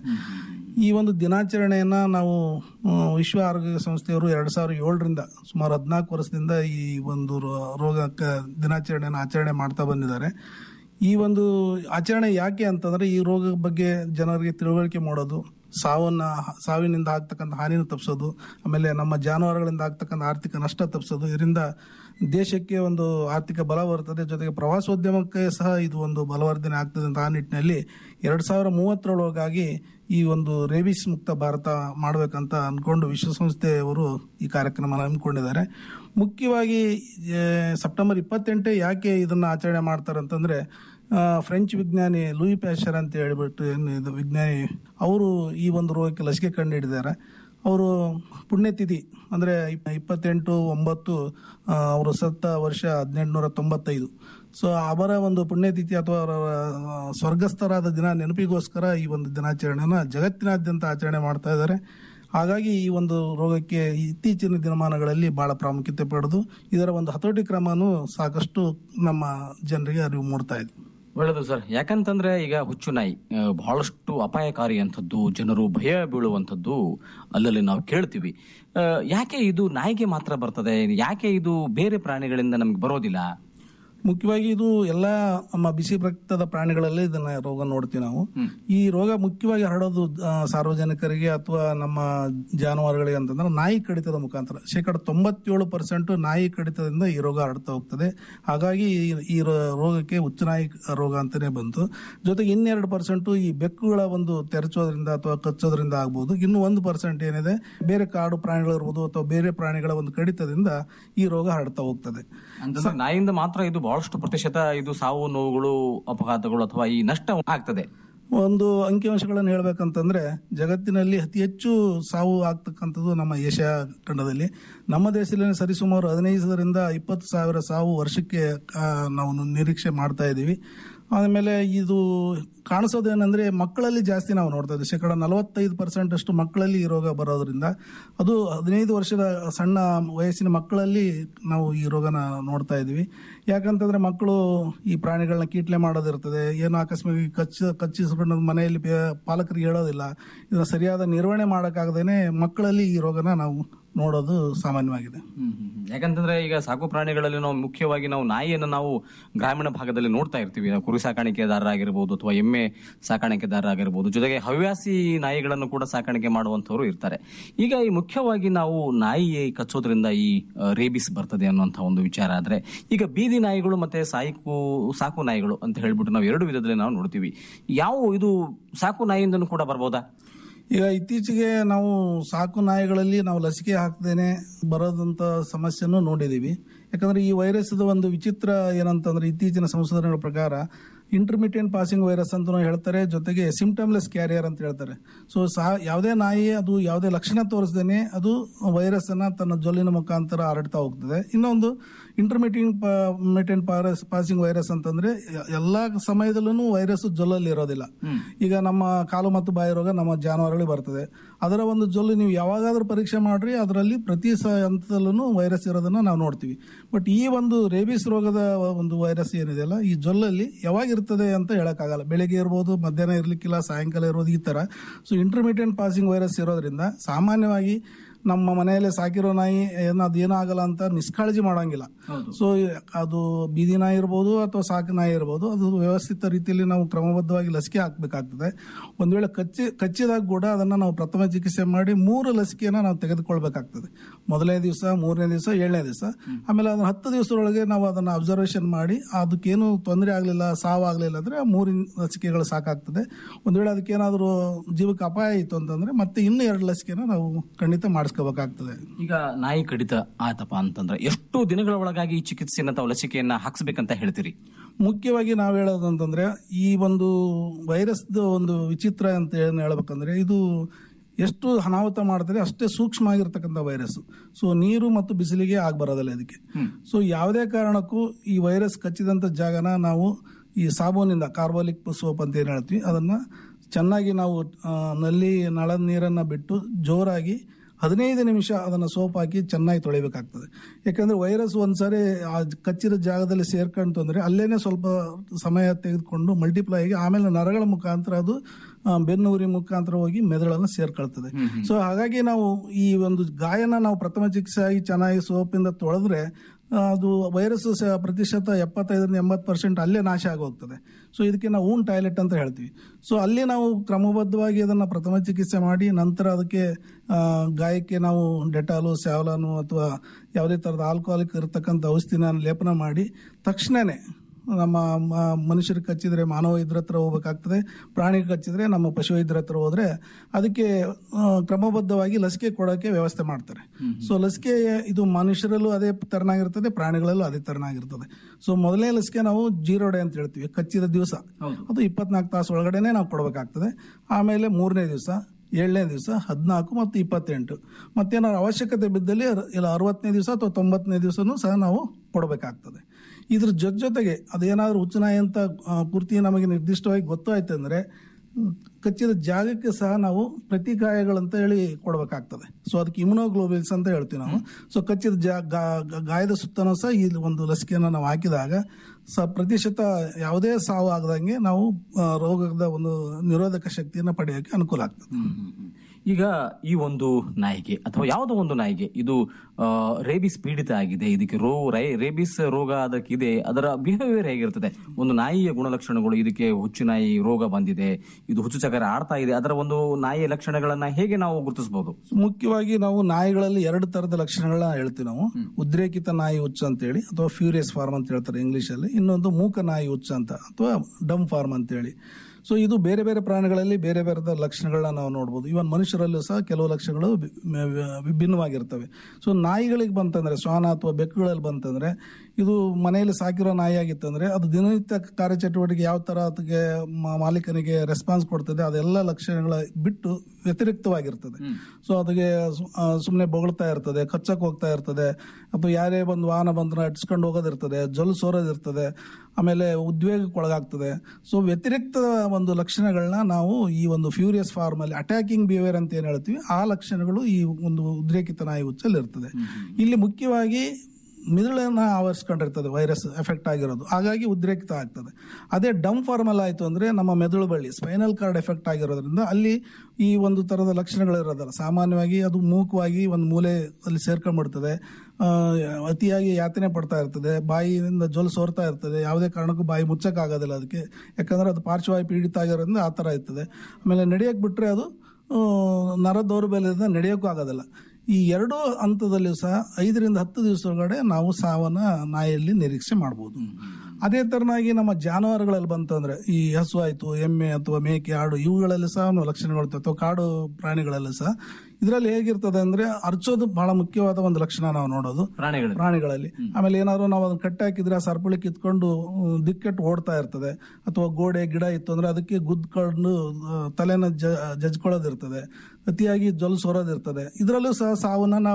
ಈ ಒಂದು ದಿನಾಚರಣೆಯನ್ನ ನಾವು ಆ, ವಿಶ್ವ ಆರೋಗ್ಯ ಸಂಸ್ಥೆಯವರು ಎರಡ್ ಸಾವಿರದ ಏಳರಿಂದ ಸುಮಾರು ಹದಿನಾಲ್ಕು ವರ್ಷದಿಂದ ಈ ಒಂದು ರೋ- ರೋಗಕ್ಕೆ ದಿನಾಚರಣೆಯನ್ನು ಆಚರಣೆ ಮಾಡ್ತಾ ಬಂದಿದ್ದಾರೆ ಈ ಒಂದು ಆಚರಣೆ ಯಾಕೆ ಅಂತಂದ್ರೆ ಈ ರೋಗದ ಬಗ್ಗೆ ಜನರಿಗೆ ತಿಳುವಳಿಕೆ ಮಾಡೋದು ಸಾವನ್ನ ಸಾವಿನಿಂದ ಆಗ್ತಕ್ಕಂಥ ಹಾನಿನ ತಪ್ಪಿಸೋದು ಆಮೇಲೆ ನಮ್ಮ ಜಾನುವಾರುಗಳಿಂದ ಆಗ್ತಕ್ಕಂಥ ಆರ್ಥಿಕ ನಷ್ಟ ತಪ್ಪಿಸೋದು ಇದರಿಂದ ದೇಶಕ್ಕೆ ಒಂದು ಆರ್ಥಿಕ ಬಲ ಬರ್ತದೆ ಜೊತೆಗೆ ಪ್ರವಾಸೋದ್ಯಮಕ್ಕೆ ಸಹ ಇದು ಒಂದು ಬಲವರ್ಧನೆ ಆಗ್ತದೆ ಅಂತ ಆ ನಿಟ್ಟಿನಲ್ಲಿ ಎರಡ್ ಸಾವಿರ ಮೂವತ್ತರೊಳಗಾಗಿ ಈ ಒಂದು ರೇಬಿಸ್ ಮುಕ್ತ ಭಾರತ ಮಾಡಬೇಕಂತ ಅನ್ಕೊಂಡು ವಿಶ್ವಸಂಸ್ಥೆಯವರು ಈ ಕಾರ್ಯಕ್ರಮ ಹಮ್ಮಿಕೊಂಡಿದ್ದಾರೆ ಮುಖ್ಯವಾಗಿ ಆ, ಸೆಪ್ಟೆಂಬರ್ ಇಪ್ಪತ್ತೆಂಟೇ ಯಾಕೆ ಇದನ್ನ ಆಚರಣೆ ಮಾಡ್ತಾರೆ ಅಂತಂದ್ರೆ ಆ, ಫ್ರೆಂಚ್ ವಿಜ್ಞಾನಿ ಲೂಯಿ ಪ್ಯಾಶರ್ ಅಂತ ಹೇಳ್ಬಿಟ್ಟು ಏನು ಇದು ವಿಜ್ಞಾನಿ ಅವರು ಈ ಒಂದು ರೋಗಕ್ಕೆ ಲಸಿಕೆ ಕಂಡುಹಿಡಿದ್ದಾರೆ ಅವರು ಪುಣ್ಯತಿಥಿ ಅಂದ್ರೆ ಇಪ್- ಇಪ್ಪತ್ತೆಂಟು ಒಂಬತ್ತು ಆ, ಅವರು ಸತ್ತ ವರ್ಷ ಹದಿನೆಂಟುನೂರ ತೊಂಬತ್ತೈದು ಸೊ ಅವರ ಒಂದು ಪುಣ್ಯತಿಥಿ ಅಥವಾ ಅವರ ಆ, ಸ್ವರ್ಗಸ್ಥರಾದ ದಿನ ನೆನಪಿಗೋಸ್ಕರ ಈ ಒಂದು ದಿನಾಚರಣೆನ ಜಗತ್ತಿನಾದ್ಯಂತ ಆಚರಣೆ ಮಾಡ್ತಾ ಇದ್ದಾರೆ ಹಾಗಾಗಿ ಈ ಒಂದು ರೋಗಕ್ಕೆ ಇತ್ತೀಚಿನ ದಿನಮಾನಗಳಲ್ಲಿ ಬಹಳ ಪ್ರಾಮುಖ್ಯತೆ ಪಡೆದು ಇದರ ಒಂದು ಹತೋಟಿ ಕ್ರಮನೂ ಸಾಕಷ್ಟು ನಮ್ಮ ಜನರಿಗೆ ಅರಿವು ಮೂಡ್ತಾ ಇದೆ ಒಳ್ಳೆದು ಸರ್ ಯಾಕಂತಂದ್ರೆ ಈಗ ಹುಚ್ಚು ನಾಯಿ ಆ, ಬಹಳಷ್ಟು ಅಪಾಯಕಾರಿ ಅಂತದ್ದು ಜನರು ಭಯ ಬೀಳುವಂಥದ್ದು ಅಲ್ಲಲ್ಲಿ ನಾವು ಕೇಳ್ತೀವಿ ಆ, ಯಾಕೆ ಇದು ನಾಯಿಗೆ ಮಾತ್ರ ಬರ್ತದೆ ಯಾಕೆ ಇದು ಬೇರೆ ಪ್ರಾಣಿಗಳಿಂದ ನಮ್ಗೆ ಬರೋದಿಲ್ಲ ಮುಖ್ಯವಾಗಿ ಇದು ಎಲ್ಲ ನಮ್ಮ ಬಿಸಿ ರಕ್ತದ ಪ್ರಾಣಿಗಳಲ್ಲಿ ಇದನ್ನ ರೋಗ ನೋಡ್ತೀವಿ ನಾವು ಈ ರೋಗ ಮುಖ್ಯವಾಗಿ ಹರಡೋದು ಆ, ಸಾರ್ವಜನಿಕರಿಗೆ ಅಥವಾ ನಮ್ಮ ಜಾನುವಾರುಗಳಿಗೆ ಅಂತಂದ್ರೆ ನಾಯಿ ಕಡಿತದ ಮುಖಾಂತರ ಶೇಕಡ ತೊಂಬತ್ತೇಳು ಪರ್ಸೆಂಟ್ ನಾಯಿ ಕಡಿತದಿಂದ ಈ ರೋಗ ಹರಡ್ತಾ ಹೋಗ್ತದೆ ಹಾಗಾಗಿ ಈ- ಈ ರೋ- ರೋಗಕ್ಕೆ ಹುಚ್ಚುನಾಯಿ ರೋಗ ಅಂತಾನೆ ಬಂತು ಜೊತೆಗೆ ಇನ್ನೆರಡು ಪರ್ಸೆಂಟ್ ಈ ಬೆಕ್ಕುಗಳ ಒಂದು ತೆರಚೋದ್ರಿಂದ ಅಥವಾ ಕಚ್ಚೋದ್ರಿಂದ ಆಗ್ಬೋದು ಇನ್ನು ಒಂದು ಪರ್ಸೆಂಟ್ ಏನಿದೆ ಬೇರೆ ಕಾಡು ಪ್ರಾಣಿಗಳಿರ್ಬೋದು ಅಥವಾ ಬೇರೆ ಪ್ರಾಣಿಗಳ ಒಂದು ಕಡಿತದಿಂದ ಈ ರೋಗ ಹರಡ್ತಾ ಹೋಗ್ತದೆ ಅಂತಂದ್ರೆ ನಾಯಿಯಿಂದ ಮಾತ್ರ ಇದು ಬಹಳಷ್ಟು ಪ್ರತಿಶತ ಇದು ಸಾವು ನೋವುಗಳು ಅಪಘಾತಗಳು ಅಥವಾ ಈ ನಷ್ಟ ಆಗ್ತದೆ ಒಂದು ಅಂಕಿಅಂಶಗಳನ್ನು ಹೇಳ್ಬೇಕಂತಂದ್ರೆ ಜಗತ್ತಿನಲ್ಲಿ ಅತಿ ಹೆಚ್ಚು ಸಾವು ಆಗ್ತಕ್ಕಂಥದ್ದು ನಮ್ಮ ಏಷ್ಯಾ ಖಂಡದಲ್ಲಿ ನಮ್ಮ ದೇಶದಲ್ಲಿ ಸರಿಸುಮಾರು ಹದಿನೈದರಿಂದ ಇಪ್ಪತ್ತು ಸಾವಿರ ಸಾವು ವರ್ಷಕ್ಕೆ ಆ, ನಾವು ನಿರೀಕ್ಷೆ ಮಾಡ್ತಾ ಇದ್ದೀವಿ ಆಮೇಲೆ ಇದು ಕಾಣಿಸೋದೇನೆಂದ್ರೆ ಮಕ್ಕಳಲ್ಲಿ ಜಾಸ್ತಿ ನಾವು ನೋಡ್ತಾ ಇದ್ದೀವಿ ಶೇಕಡ ನಲವತ್ತೈದು ಪರ್ಸೆಂಟ್ ಅಷ್ಟು ಮಕ್ಕಳಲ್ಲಿ ಈ ರೋಗ ಬರೋದ್ರಿಂದ ಅದು ಹದಿನೈದು ವರ್ಷದ ಸಣ್ಣ ವಯಸ್ಸಿನ ಮಕ್ಕಳಲ್ಲಿ ನಾವು ಈ ರೋಗನ ನೋಡ್ತಾ ಇದ್ದೀವಿ ಯಾಕಂತಂದ್ರೆ ಮಕ್ಕಳು ಈ ಪ್ರಾಣಿಗಳನ್ನ ಕೀಟ್ಲೆ ಮಾಡೋದಿರ್ತದೆ ಏನೋ ಅಕಸ್ಮಾತ್ ಕಚ್ಚ ಕಚ್ಚಿಸ್ಕೊಂಡು ಮನೆಯಲ್ಲಿ ಬೇ- ಪಾಲಕರಿಗೆ ಹೇಳೋದಿಲ್ಲ ಇದನ್ನ ಸರಿಯಾದ ನಿರ್ವಹಣೆ ಮಾಡೋಕ್ಕಾಗದೇನೆ ಮಕ್ಕಳಲ್ಲಿ ಈ ರೋಗನ ನಾವು ನೋಡೋದು ಸಾಮಾನ್ಯವಾಗಿದೆ ಯಾಕಂತಂದ್ರೆ ಈಗ ಸಾಕು ಪ್ರಾಣಿಗಳಲ್ಲಿ ನಾವು ಮುಖ್ಯವಾಗಿ ನಾವು ನಾಯಿಯನ್ನು ನಾವು ಗ್ರಾಮೀಣ ಭಾಗದಲ್ಲಿ ನೋಡ್ತಾ ಇರ್ತೀವಿ ನಾವು ಕುರಿ ಸಾಕಾಣಿಕೆದಾರರಾಗಿರ್ಬೋದು ಅಥವಾ ಎಮ್ಮೆ ಸಾಕಾಣಿಕೆದಾರರಾಗಿರ್ಬೋದು ಜೊತೆಗೆ ಹವ್ಯಾಸಿ ನಾಯಿಗಳನ್ನು ಕೂಡ ಸಾಕಾಣಿಕೆ ಮಾಡುವಂತವರು ಇರ್ತಾರೆ ಈಗ ಈ ಮುಖ್ಯವಾಗಿ ನಾವು ನಾಯಿ ಕಚ್ಚೋದ್ರಿಂದ ಈ ಆ, ರೇಬಿಸ್ ಬರ್ತದೆ ಅನ್ನುವಂಥ ಒಂದು ವಿಚಾರ ಆದ್ರೆ ಈಗ ಬೀದಿ ನಾಯಿಗಳು ಮತ್ತೆ ಸಾಕು ಸಾಕು ನಾಯಿಗಳು ಅಂತ ಹೇಳ್ಬಿಟ್ಟು ನಾವು ಎರಡು ವಿಧದಲ್ಲಿ ನಾವು ನೋಡ್ತೀವಿ ಯಾವ ಇದು ಸಾಕು ನಾಯಿಯಿಂದನೂ ಕೂಡ ಬರ್ಬೋದಾ ಈಗ ಇತ್ತೀಚೆಗೆ ನಾವು ಸಾಕು ನಾಯಿಗಳಲ್ಲಿ ನಾವು ಲಸಿಕೆ ಹಾಕ್ದೇನೆ ಬರೋದಂತ ಸಮಸ್ಯೆನೂ ನೋಡಿದೀವಿ ಯಾಕಂದ್ರೆ ಈ ವೈರಸ್ ಒಂದು ವಿಚಿತ್ರ ಏನಂತಂದ್ರೆ ಇತ್ತೀಚಿನ ಸಂಶೋಧನೆಗಳ ಪ್ರಕಾರ ಇಂಟರ್ಮಿಡಿಯಂಟ್ ಪಾಸಿಂಗ್ ವೈರಸ್ ಅಂತ ಹೇಳ್ತಾರೆ ಜೊತೆಗೆ ಸಿಂಪ್ಟಮ್ಲೆಸ್ ಕ್ಯಾರಿಯರ್ ಅಂತ ಹೇಳ್ತಾರೆ ಸೊ ಸಾ ಯಾವುದೇ ನಾಯಿ ಅದು ಯಾವುದೇ ಲಕ್ಷಣ ತೋರಿಸ್ದೇನೆ ಅದು ವೈರಸ್ ಅನ್ನ ತನ್ನ ಜೊಲ್ಲಿನ ಮುಖಾಂತರ ಹರಡ್ತಾ ಹೋಗ್ತದೆ ಇನ್ನೊಂದು ಇಂಟರ್ಮೀಡಿಯಂಟ್ ಮಿಟೆಂಟ್ ಪಾಸಿಂಗ್ ವೈರಸ್ ಅಂತಂದ್ರೆ ಎ- ಎಲ್ಲಾ ಸಮಯದಲ್ಲೂ ವೈರಸ್ ಜೊಲ್ಲಲ್ಲಿ ಇರೋದಿಲ್ಲ ಈಗ ನಮ್ಮ ಕಾಲು ಮತ್ತು ಬಾಯಿ ರೋಗ ನಮ್ಮ ಜಾನುವಾರುಗಳಿಗೆ ಬರ್ತದೆ ಅದರ ಒಂದು ಜೊಲ್ಲು ನೀವು ಯಾವಾಗಾದ್ರೂ ಪರೀಕ್ಷೆ ಮಾಡ್ರಿ ಅದರಲ್ಲಿ ಪ್ರತಿ ಸ ಹಂತದಲ್ಲೂ ವೈರಸ್ ಇರೋದನ್ನ ನಾವು ನೋಡ್ತೀವಿ ಬಟ್ ಈ ಒಂದು ರೇಬಿಸ್ ರೋಗದ ಒಂದು ವೈರಸ್ ಏನಿದೆಯಲ್ಲ ಈ ಜೊಲ್ಲಲ್ಲಿ ಯಾವಾಗ ಇರ್ತದೆ ಅಂತ ಹೇಳಕ್ಕಾಗಲ್ಲ ಬೆಳಿಗ್ಗೆ ಇರ್ಬೋದು ಮಧ್ಯಾಹ್ನ ಇರ್ಲಿಕ್ಕಿಲ್ಲ ಸಾಯಂಕಾಲ ಇರೋದು ಈ ತರ ಸೊ ಇಂಟರ್ಮೀಡಿಯಂಟ್ ಪಾಸಿಂಗ್ ವೈರಸ್ ಇರೋದ್ರಿಂದ ಸಾಮಾನ್ಯವಾಗಿ ನಮ್ಮ ಮನೆಯಲ್ಲೇ ಸಾಕಿರೋ ನಾಯಿ ಏನೋ ಅದೇನೂ ಆಗಲ್ಲ ಅಂತ ನಿಷ್ಕಾಳಜಿ ಮಾಡಂಗಿಲ್ಲ ಸೊ ಅದು ಬೀದಿ ನಾಯಿ ಇರ್ಬೋದು ಅಥವಾ ಸಾಕು ನಾಯಿ ಇರ್ಬೋದು ಅದು ವ್ಯವಸ್ಥಿತ ರೀತಿಯಲ್ಲಿ ನಾವು ಕ್ರಮಬದ್ಧವಾಗಿ ಲಸಿಕೆ ಹಾಕಬೇಕಾಗ್ತದೆ ಒಂದ್ ವೇಳೆ ಕಚ್ಚಿ ಕಚ್ಚಿದಾಗ ಕೂಡ ಅದನ್ನ ನಾವು ಪ್ರಥಮ ಚಿಕಿತ್ಸೆ ಮಾಡಿ ಮೂರು ಲಸಿಕೆಯನ್ನ ನಾವು ತೆಗೆದುಕೊಳ್ಬೇಕಾಗ್ತದೆ ಮೊದಲನೇ ದಿವಸ ಮೂರನೇ ದಿವಸ ಏಳನೇ ದಿವಸ ಆಮೇಲೆ ಅದನ್ನ ಹತ್ತು ದಿವಸದೊಳಗೆ ನಾವು ಅದನ್ನ ಅಬ್ಸರ್ವೇಷನ್ ಮಾಡಿ ಅದಕ್ಕೇನು ತೊಂದರೆ ಆಗಲಿಲ್ಲ ಸಾವಾಗಲಿಲ್ಲ ಅಂದ್ರೆ ಆ ಮೂರು ಲಸಿಕೆಗಳು ಸಾಕಾಗ್ತದೆ ಒಂದ್ ವೇಳೆ ಅದಕ್ಕೇನಾದ್ರೂ ಜೀವಕ್ಕೆ ಅಪಾಯ ಆಯಿತು ಅಂತಂದ್ರೆ ಮತ್ತೆ ಇನ್ನೂ ಎರಡು ಲಸಿಕೆನ ನಾವು ಖಂಡಿತ ಮಾಡಿಸ್ಕೋಬೇಕಾಗ್ತದೆ ಈಗ ನಾಯಿ ಕಡಿತ ಆತಪ್ಪ ಅಂತಂದ್ರೆ ಎಷ್ಟು ದಿನಗಳ ಒಳಗಾಗಿ ಈ ಚಿಕಿತ್ಸೆಯನ್ನ ತಾವು ಲಸಿಕೆಯನ್ನ ಹಾಕ್ಸ್ಬೇಕಂತ ಹೇಳ್ತೀರಿ ಮುಖ್ಯವಾಗಿ ನಾವು ಹೇಳೋದು ಅಂತಂದ್ರೆ ಈ ಒಂದು ವೈರಸ್ ಒಂದು ವಿಚಿತ್ರ ಅಂತ ಏನ್ ಹೇಳ್ಬೇಕಂದ್ರೆ ಇದು ಎಷ್ಟು ಅನಾಹುತ ಮಾಡ್ತದೆ ಅಷ್ಟೇ ಸೂಕ್ಷ್ಮ ಆಗಿರ್ತಕ್ಕಂಥ ವೈರಸ್ ಸೊ ನೀರು ಮತ್ತು ಬಿಸಿಲಿಗೆ ಆಗ್ ಬರೋದಿಲ್ಲ ಇದಕ್ಕೆ ಸೊ ಯಾವುದೇ ಕಾರಣಕ್ಕೂ ಈ ವೈರಸ್ ಕಚ್ಚಿದಂತ ಜಾಗನ ನಾವು ಈ ಸಾಬೂನಿಂದ ಕಾರ್ಬೋಲಿಕ್ ಸೋಪ್ ಅಂತ ಏನ್ ಹೇಳ್ತೀವಿ ಅದನ್ನ ಚೆನ್ನಾಗಿ ನಾವು ಆ, ನಲ್ಲಿ ನಳದ ನೀರನ್ನ ಬಿಟ್ಟು ಜೋರಾಗಿ ಹದಿನೈದು ನಿಮಿಷ ಅದನ್ನ ಸೋಪ್ ಹಾಕಿ ಚೆನ್ನಾಗಿ ತೊಳಿಬೇಕಾಗ್ತದೆ ಯಾಕಂದ್ರೆ ವೈರಸ್ ಒಂದ್ಸರಿ ಆ ಕಚ್ಚಿರೋ ಜಾಗದಲ್ಲಿ ಸೇರ್ಕೊಂತು ಅಂದ್ರೆ ಅಲ್ಲೇನೆ ಸ್ವಲ್ಪ ಸಮಯ ತೆಗೆದುಕೊಂಡು ಮಲ್ಟಿಪ್ಲೈ ಆಗಿ ಆಮೇಲೆ ನರಗಳ ಮುಖಾಂತರ ಅದು ಆ, ಬೆನ್ನುಹುರಿ ಮುಖಾಂತರ ಹೋಗಿ ಮೆದುಳನ್ನು ಸೇರ್ಕೊಳ್ತದೆ ಸೊ ಹಾಗಾಗಿ ನಾವು ಈ ಒಂದು ಗಾಯನ ನಾವು ಪ್ರಥಮ ಚಿಕಿತ್ಸೆ ಆಗಿ ಚೆನ್ನಾಗಿ ಸೋಪಿಂದ ತೊಳೆದ್ರೆ ಆ, ಅದು ವೈರಸ್ ಸ- ಪ್ರತಿಶತ ಎಪ್ಪತ್ತೈದರಿಂದ ಎಂಬತ್ತು ಪರ್ಸೆಂಟ್ ಅಲ್ಲೇ ನಾಶ ಆಗೋಗ್ತದೆ ಸೊ ಇದಕ್ಕೆ ನಾವು ಊನ್ ಟಾಯ್ಲೆಟ್ ಅಂತ ಹೇಳ್ತೀವಿ ಸೊ ಅಲ್ಲಿ ನಾವು ಕ್ರಮಬದ್ಧವಾಗಿ ಅದನ್ನ ಪ್ರಥಮ ಚಿಕಿತ್ಸೆ ಮಾಡಿ ನಂತರ ಅದಕ್ಕೆ ಆ, ಗಾಯಕ್ಕೆ ನಾವು ಡೆಟಾಲು ಸ್ಯಾವಲಾನು ಅಥವಾ ಯಾವುದೇ ತರದ ಆಲ್ಕೋಹಾಲಿಕ್ ಇರತಕ್ಕಂಥ ಔಷಧಿನ ಲೇಪನ ಮಾಡಿ ತಕ್ಷಣನೇ ನಮ್ಮ ಮ- ಮನುಷ್ಯರಿಗೆ ಕಚ್ಚಿದ್ರೆ ಮಾನವ ಇದ್ರ ಹತ್ರ ಹೋಗ್ಬೇಕಾಗ್ತದೆ ಪ್ರಾಣಿಗೆ ಕಚ್ಚಿದ್ರೆ ನಮ್ಮ ಪಶು ಇದ್ರ ಹತ್ರ ಹೋದ್ರೆ ಅದಕ್ಕೆ ಆ, ಕ್ರಮಬದ್ಧವಾಗಿ ಲಸಿಕೆ ಕೊಡೋಕೆ ವ್ಯವಸ್ಥೆ ಮಾಡ್ತಾರೆ ಸೊ ಲಸಿಕೆ ಇದು ಮನುಷ್ಯರಲ್ಲೂ ಅದೇ ತರನಾಗಿರ್ತದೆ ಪ್ರಾಣಿಗಳಲ್ಲೂ ಅದೇ ತರನಾಗಿರ್ತದೆ ಸೊ ಮೊದಲನೇ ಲಸಿಕೆ ನಾವು ಜೀರೋ ಡೇ ಅಂತ ಹೇಳ್ತೀವಿ ಕಚ್ಚಿದ ದಿವಸ ಅದು ಇಪ್ಪತ್ನಾಲ್ಕು ತಾಸು ಒಳಗಡೆನೆ ನಾವು ಕೊಡಬೇಕಾಗ್ತದೆ ಆಮೇಲೆ ಮೂರನೇ ದಿವಸ ಏಳನೇ ದಿವಸ ಹದಿನಾಲ್ಕು ಮತ್ತು ಇಪ್ಪತ್ತೆಂಟು ಮತ್ತೇನಾದ್ರು ಅವಶ್ಯಕತೆ ಬಿದ್ದಲ್ಲಿ ಅರ್- ಇಲ್ಲ ಅರವತ್ತನೇ ದಿವಸ ಅಥವಾ ತೊಂಬತ್ತನೇ ದಿವಸನೂ ಸಹ ನಾವು ಕೊಡಬೇಕಾಗ್ತದೆ ಇದ್ರ ಜೊತೆ ಜೊತೆಗೆ ಅದೇನಾದ್ರೂ ಹುಚ್ಚುನಾಯಿ ಅಂತ ಆ, ಪೂರ್ತಿ ನಮಗೆ ನಿರ್ದಿಷ್ಟವಾಗಿ ಗೊತ್ತಾಯ್ತು ಅಂದ್ರೆ ಹ್ಮ್, ಕಚ್ಚಿದ ಜಾಗಕ್ಕೆ ಸಹ ನಾವು ಪ್ರತಿಕಾಯಗಳಂತ ಹೇಳಿ ಕೊಡಬೇಕಾಗ್ತದೆ ಸೊ ಅದಕ್ಕೆ ಇಮ್ಯುನೋಗ್ಲೋಬಿಲ್ಸ್ ಅಂತ ಹೇಳ್ತೀವಿ ನಾವು ಸೊ ಕಚ್ಚಿದ ಜಾ ಗಾ- ಗಾ- ಗಾಯದ ಸುತ್ತನೂ ಸಹ ಈ ಒಂದು ಲಸಿಕೆಯನ್ನು ನಾವು ಹಾಕಿದಾಗ ಸ ಪ್ರತಿಶತ ಯಾವುದೇ ಸಾವು ಆಗದಂಗೆ ನಾವು ಆ, ರೋಗದ ಒಂದು ನಿರೋಧಕ ಶಕ್ತಿಯನ್ನು ಪಡೆಯೋಕೆ ಅನುಕೂಲ ಆಗ್ತದೆ ಈಗ ಈ ಒಂದು ನಾಯಿಗೆ ಅಥವಾ ಯಾವುದೋ ಒಂದು ನಾಯಿಗೆ ಇದು ಆ, ರೇಬಿಸ್ ಪೀಡಿತ ಆಗಿದೆ ಇದಕ್ಕೆ ರೋ ರೈ- ರೇಬಿಸ್ ರೋಗ ಅದಕ್ಕಿದೆ ಅದರ ಬಿಹೇವಿಯರ್ ಹೇಗಿರ್ತದೆ ಒಂದು ನಾಯಿಯ ಗುಣಲಕ್ಷಣಗಳು ಇದಕ್ಕೆ ಹುಚ್ಚು ನಾಯಿ ರೋಗ ಬಂದಿದೆ ಇದು ಹುಚ್ಚು ಚಕರ ಆಡ್ತಾ ಇದೆ ಅದರ ಒಂದು ನಾಯಿಯ ಲಕ್ಷಣಗಳನ್ನ ಹೇಗೆ ನಾವು ಗುರುತಿಸಬಹುದು ಮುಖ್ಯವಾಗಿ ನಾವು ನಾಯಿಗಳಲ್ಲಿ ಎರಡು ತರದ ಲಕ್ಷಣಗಳನ್ನ ಹೇಳ್ತೀವಿ ನಾವು ಉದ್ರೇಕಿತ ನಾಯಿ ಹುಚ್ಚ ಅಂತ ಹೇಳಿ ಅಥವಾ ಫ್ಯೂರಿಯಸ್ ಫಾರ್ಮ್ ಅಂತ ಹೇಳ್ತಾರೆ ಇಂಗ್ಲಿಷ್ ಅಲ್ಲಿ ಇನ್ನೊಂದು ಮೂಕ ನಾಯಿ ಹುಚ್ಚ ಅಂತ ಅಥವಾ ಡಮ್ ಫಾರ್ಮ್ ಅಂತ ಹೇಳಿ ಸೊ ಇದು ಬೇರೆ ಬೇರೆ ಪ್ರಾಣಿಗಳಲ್ಲಿ ಬೇರೆ ಬೇರೆ ಲಕ್ಷಣಗಳನ್ನ ನಾವು ನೋಡಬಹುದು ಇವನ್ ಮನುಷ್ಯರಲ್ಲೂ ಸಹ ಕೆಲವು ಲಕ್ಷಣಗಳು ವಿ- ವಿ- ವಿಭಿನ್ನವಾಗಿರ್ತವೆ ಸೊ ನಾಯಿಗಳಿಗೆ ಬಂತಂದ್ರೆ ಶ್ವಾನ ಅಥವಾ ಬೆಕ್ಕುಗಳಲ್ಲಿ ಬಂತಂದ್ರೆ ಇದು ಮನೆಯಲ್ಲಿ ಸಾಕಿರೋ ನಾಯಿ ಆಗಿತ್ತಂದ್ರೆ ಅದು ದಿನನಿತ್ಯ ಕಾರ್ಯಚಟುವಟಿಕೆ ಯಾವ ತರ ಅದಕ್ಕೆ ಮ- ಮಾಲೀಕನಿಗೆ ರೆಸ್ಪಾನ್ಸ್ ಕೊಡ್ತದೆ ಅದೆಲ್ಲ ಲಕ್ಷಣಗಳ ಬಿಟ್ಟು ವ್ಯತಿರಿಕ್ತವಾಗಿರ್ತದೆ ಸೊ ಅದಕ್ಕೆ ಸುಮ್ಮನೆ ಬೊಗಳ್ತಾ ಇರ್ತದೆ ಕಚ್ಚಕ್ ಹೋಗ್ತಾ ಇರ್ತದೆ ಅಥವಾ ಯಾರೇ ಒಂದು ವಾಹನ ಬಂದ್ರೆ ಅಟ್ಸ್ಕೊಂಡು ಹೋಗೋದಿರ್ತದೆ ಜೊಲ್ ಸೋರೋದಿರ್ತದೆ ಆಮೇಲೆ ಉದ್ವೇಗಕ್ಕೆ ಒಳಗಾಗ್ತದೆ ಸೊ ವ್ಯತಿರಿಕ್ತ ಒಂದು ಲಕ್ಷಣಗಳನ್ನ ನಾವು ಈ ಒಂದು ಫ್ಯೂರಿಯಸ್ ಫಾರ್ಮ್ ಅಲ್ಲಿ ಅಟ್ಯಾಕಿಂಗ್ ಬಿಹೇವಿಯರ್ ಅಂತ ಏನ್ ಹೇಳ್ತೀವಿ ಆ ಲಕ್ಷಣಗಳು ಈ ಒಂದು ಉದ್ರೇಕಿತ ನಾಯಿ ಹುಚ್ಚಲ್ಲಿ ಇರ್ತದೆ ಇಲ್ಲಿ ಮುಖ್ಯವಾಗಿ ಮಿದುಳನ್ನ ಆವರಿಸ್ಕೊಂಡಿರ್ತದೆ ವೈರಸ್ ಎಫೆಕ್ಟ್ ಆಗಿರೋದು ಹಾಗಾಗಿ ಉದ್ರೇಕಿತ ಆಗ್ತದೆ ಅದೇ ಡಮ್ ಫಾರ್ಮಲ್ ಆಯಿತು ಅಂದ್ರೆ ನಮ್ಮ ಮೆದುಳು ಬಳ್ಳಿ ಸ್ಪೈನಲ್ ಕಾರ್ಡ್ ಎಫೆಕ್ಟ್ ಆಗಿರೋದ್ರಿಂದ ಅಲ್ಲಿ ಈ ಒಂದು ತರದ ಲಕ್ಷಣಗಳು ಇರೋದಲ್ಲ ಸಾಮಾನ್ಯವಾಗಿ ಅದು ಮೂಕವಾಗಿ ಒಂದು ಮೂಲೆ ಅಲ್ಲಿ ಸೇರ್ಕೊಂಡ್ಬಿಡ್ತದೆ ಆ, ಅತಿಯಾಗಿ ಯಾತನೆ ಪಡ್ತಾ ಇರ್ತದೆ ಬಾಯಿಯಿಂದ ಜೊಲ್ ಸೋರ್ತಾ ಇರ್ತದೆ ಯಾವುದೇ ಕಾರಣಕ್ಕೂ ಬಾಯಿ ಮುಚ್ಚಕ್ಕಾಗೋದಿಲ್ಲ ಅದಕ್ಕೆ ಯಾಕಂದ್ರೆ ಅದು ಪಾರ್ಶ್ವವಾಯು ಪೀಡಿತ ಆಗಿರೋದ್ರಿಂದ ಆ ಥರ ಇರ್ತದೆ ಆಮೇಲೆ ನಡೆಯಕ್ಕೆ ಬಿಟ್ರೆ ಅದು ಆ, ನರ ದೌರ್ಬಲ್ಯದಿಂದ ನಡೆಯೋಕ್ಕೂ ಆಗೋದಿಲ್ಲ ಈ ಎರಡೂ ಹಂತದಲ್ಲಿ ಸಹ ಐದರಿಂದ ಹತ್ತು ದಿವಸ ಒಳಗಡೆ ನಾವು ಸಾವನ್ನ ನಾಯಿಯಲ್ಲಿ ನಿರೀಕ್ಷೆ ಮಾಡಬಹುದು ಅದೇ ತರನಾಗಿ ನಮ್ಮ ಜಾನುವಾರುಗಳಲ್ಲಿ ಬಂತಂದ್ರೆ ಈ ಹಸು ಆಯ್ತು ಎಮ್ಮೆ ಅಥವಾ ಮೇಕೆ ಆಡು ಇವುಗಳಲ್ಲಿ ಸಹ ನಾವು ಲಕ್ಷಣಗಳು ಇರ್ತವೆ. ಅಥವಾ ಕಾಡು ಪ್ರಾಣಿಗಳಲ್ಲಿ ಸಹ ಇದರಲ್ಲಿ ಹೇಗಿರ್ತದೆ ಅಂದ್ರೆ ಅರ್ಚೋದು ಬಹಳ ಮುಖ್ಯವಾದ ಒಂದು ಲಕ್ಷಣ ನಾವು ನೋಡೋದು ಪ್ರಾಣಿಗಳು ಪ್ರಾಣಿಗಳಲ್ಲಿ ಆಮೇಲೆ ಏನಾದ್ರು ನಾವು ಅದನ್ನ ಕಟ್ಟಿ ಹಾಕಿದ್ರೆ ಆ ಸರ್ಪಳಿ ಕಿತ್ಕೊಂಡು ಹ್ಮ್, ದಿಕ್ಕೆಟ್ಟು ಓಡ್ತಾ ಇರ್ತದೆ ಅಥವಾ ಗೋಡೆ ಗಿಡ ಇತ್ತು ಅಂದ್ರೆ ಅದಕ್ಕೆ ಗುದ್ಕೊಂಡು ಆ, ತಲೆನ ಜ ಜಜ್ಕೊಳ್ಳೋದಿರ್ತದೆ ಅತಿಯಾಗಿ ಜೊಲ್ ಸೋರೋದಿರ್ತದೆ ಇದರಲ್ಲೂ ಸಹ ಸಾವನ್ನ ನಾವು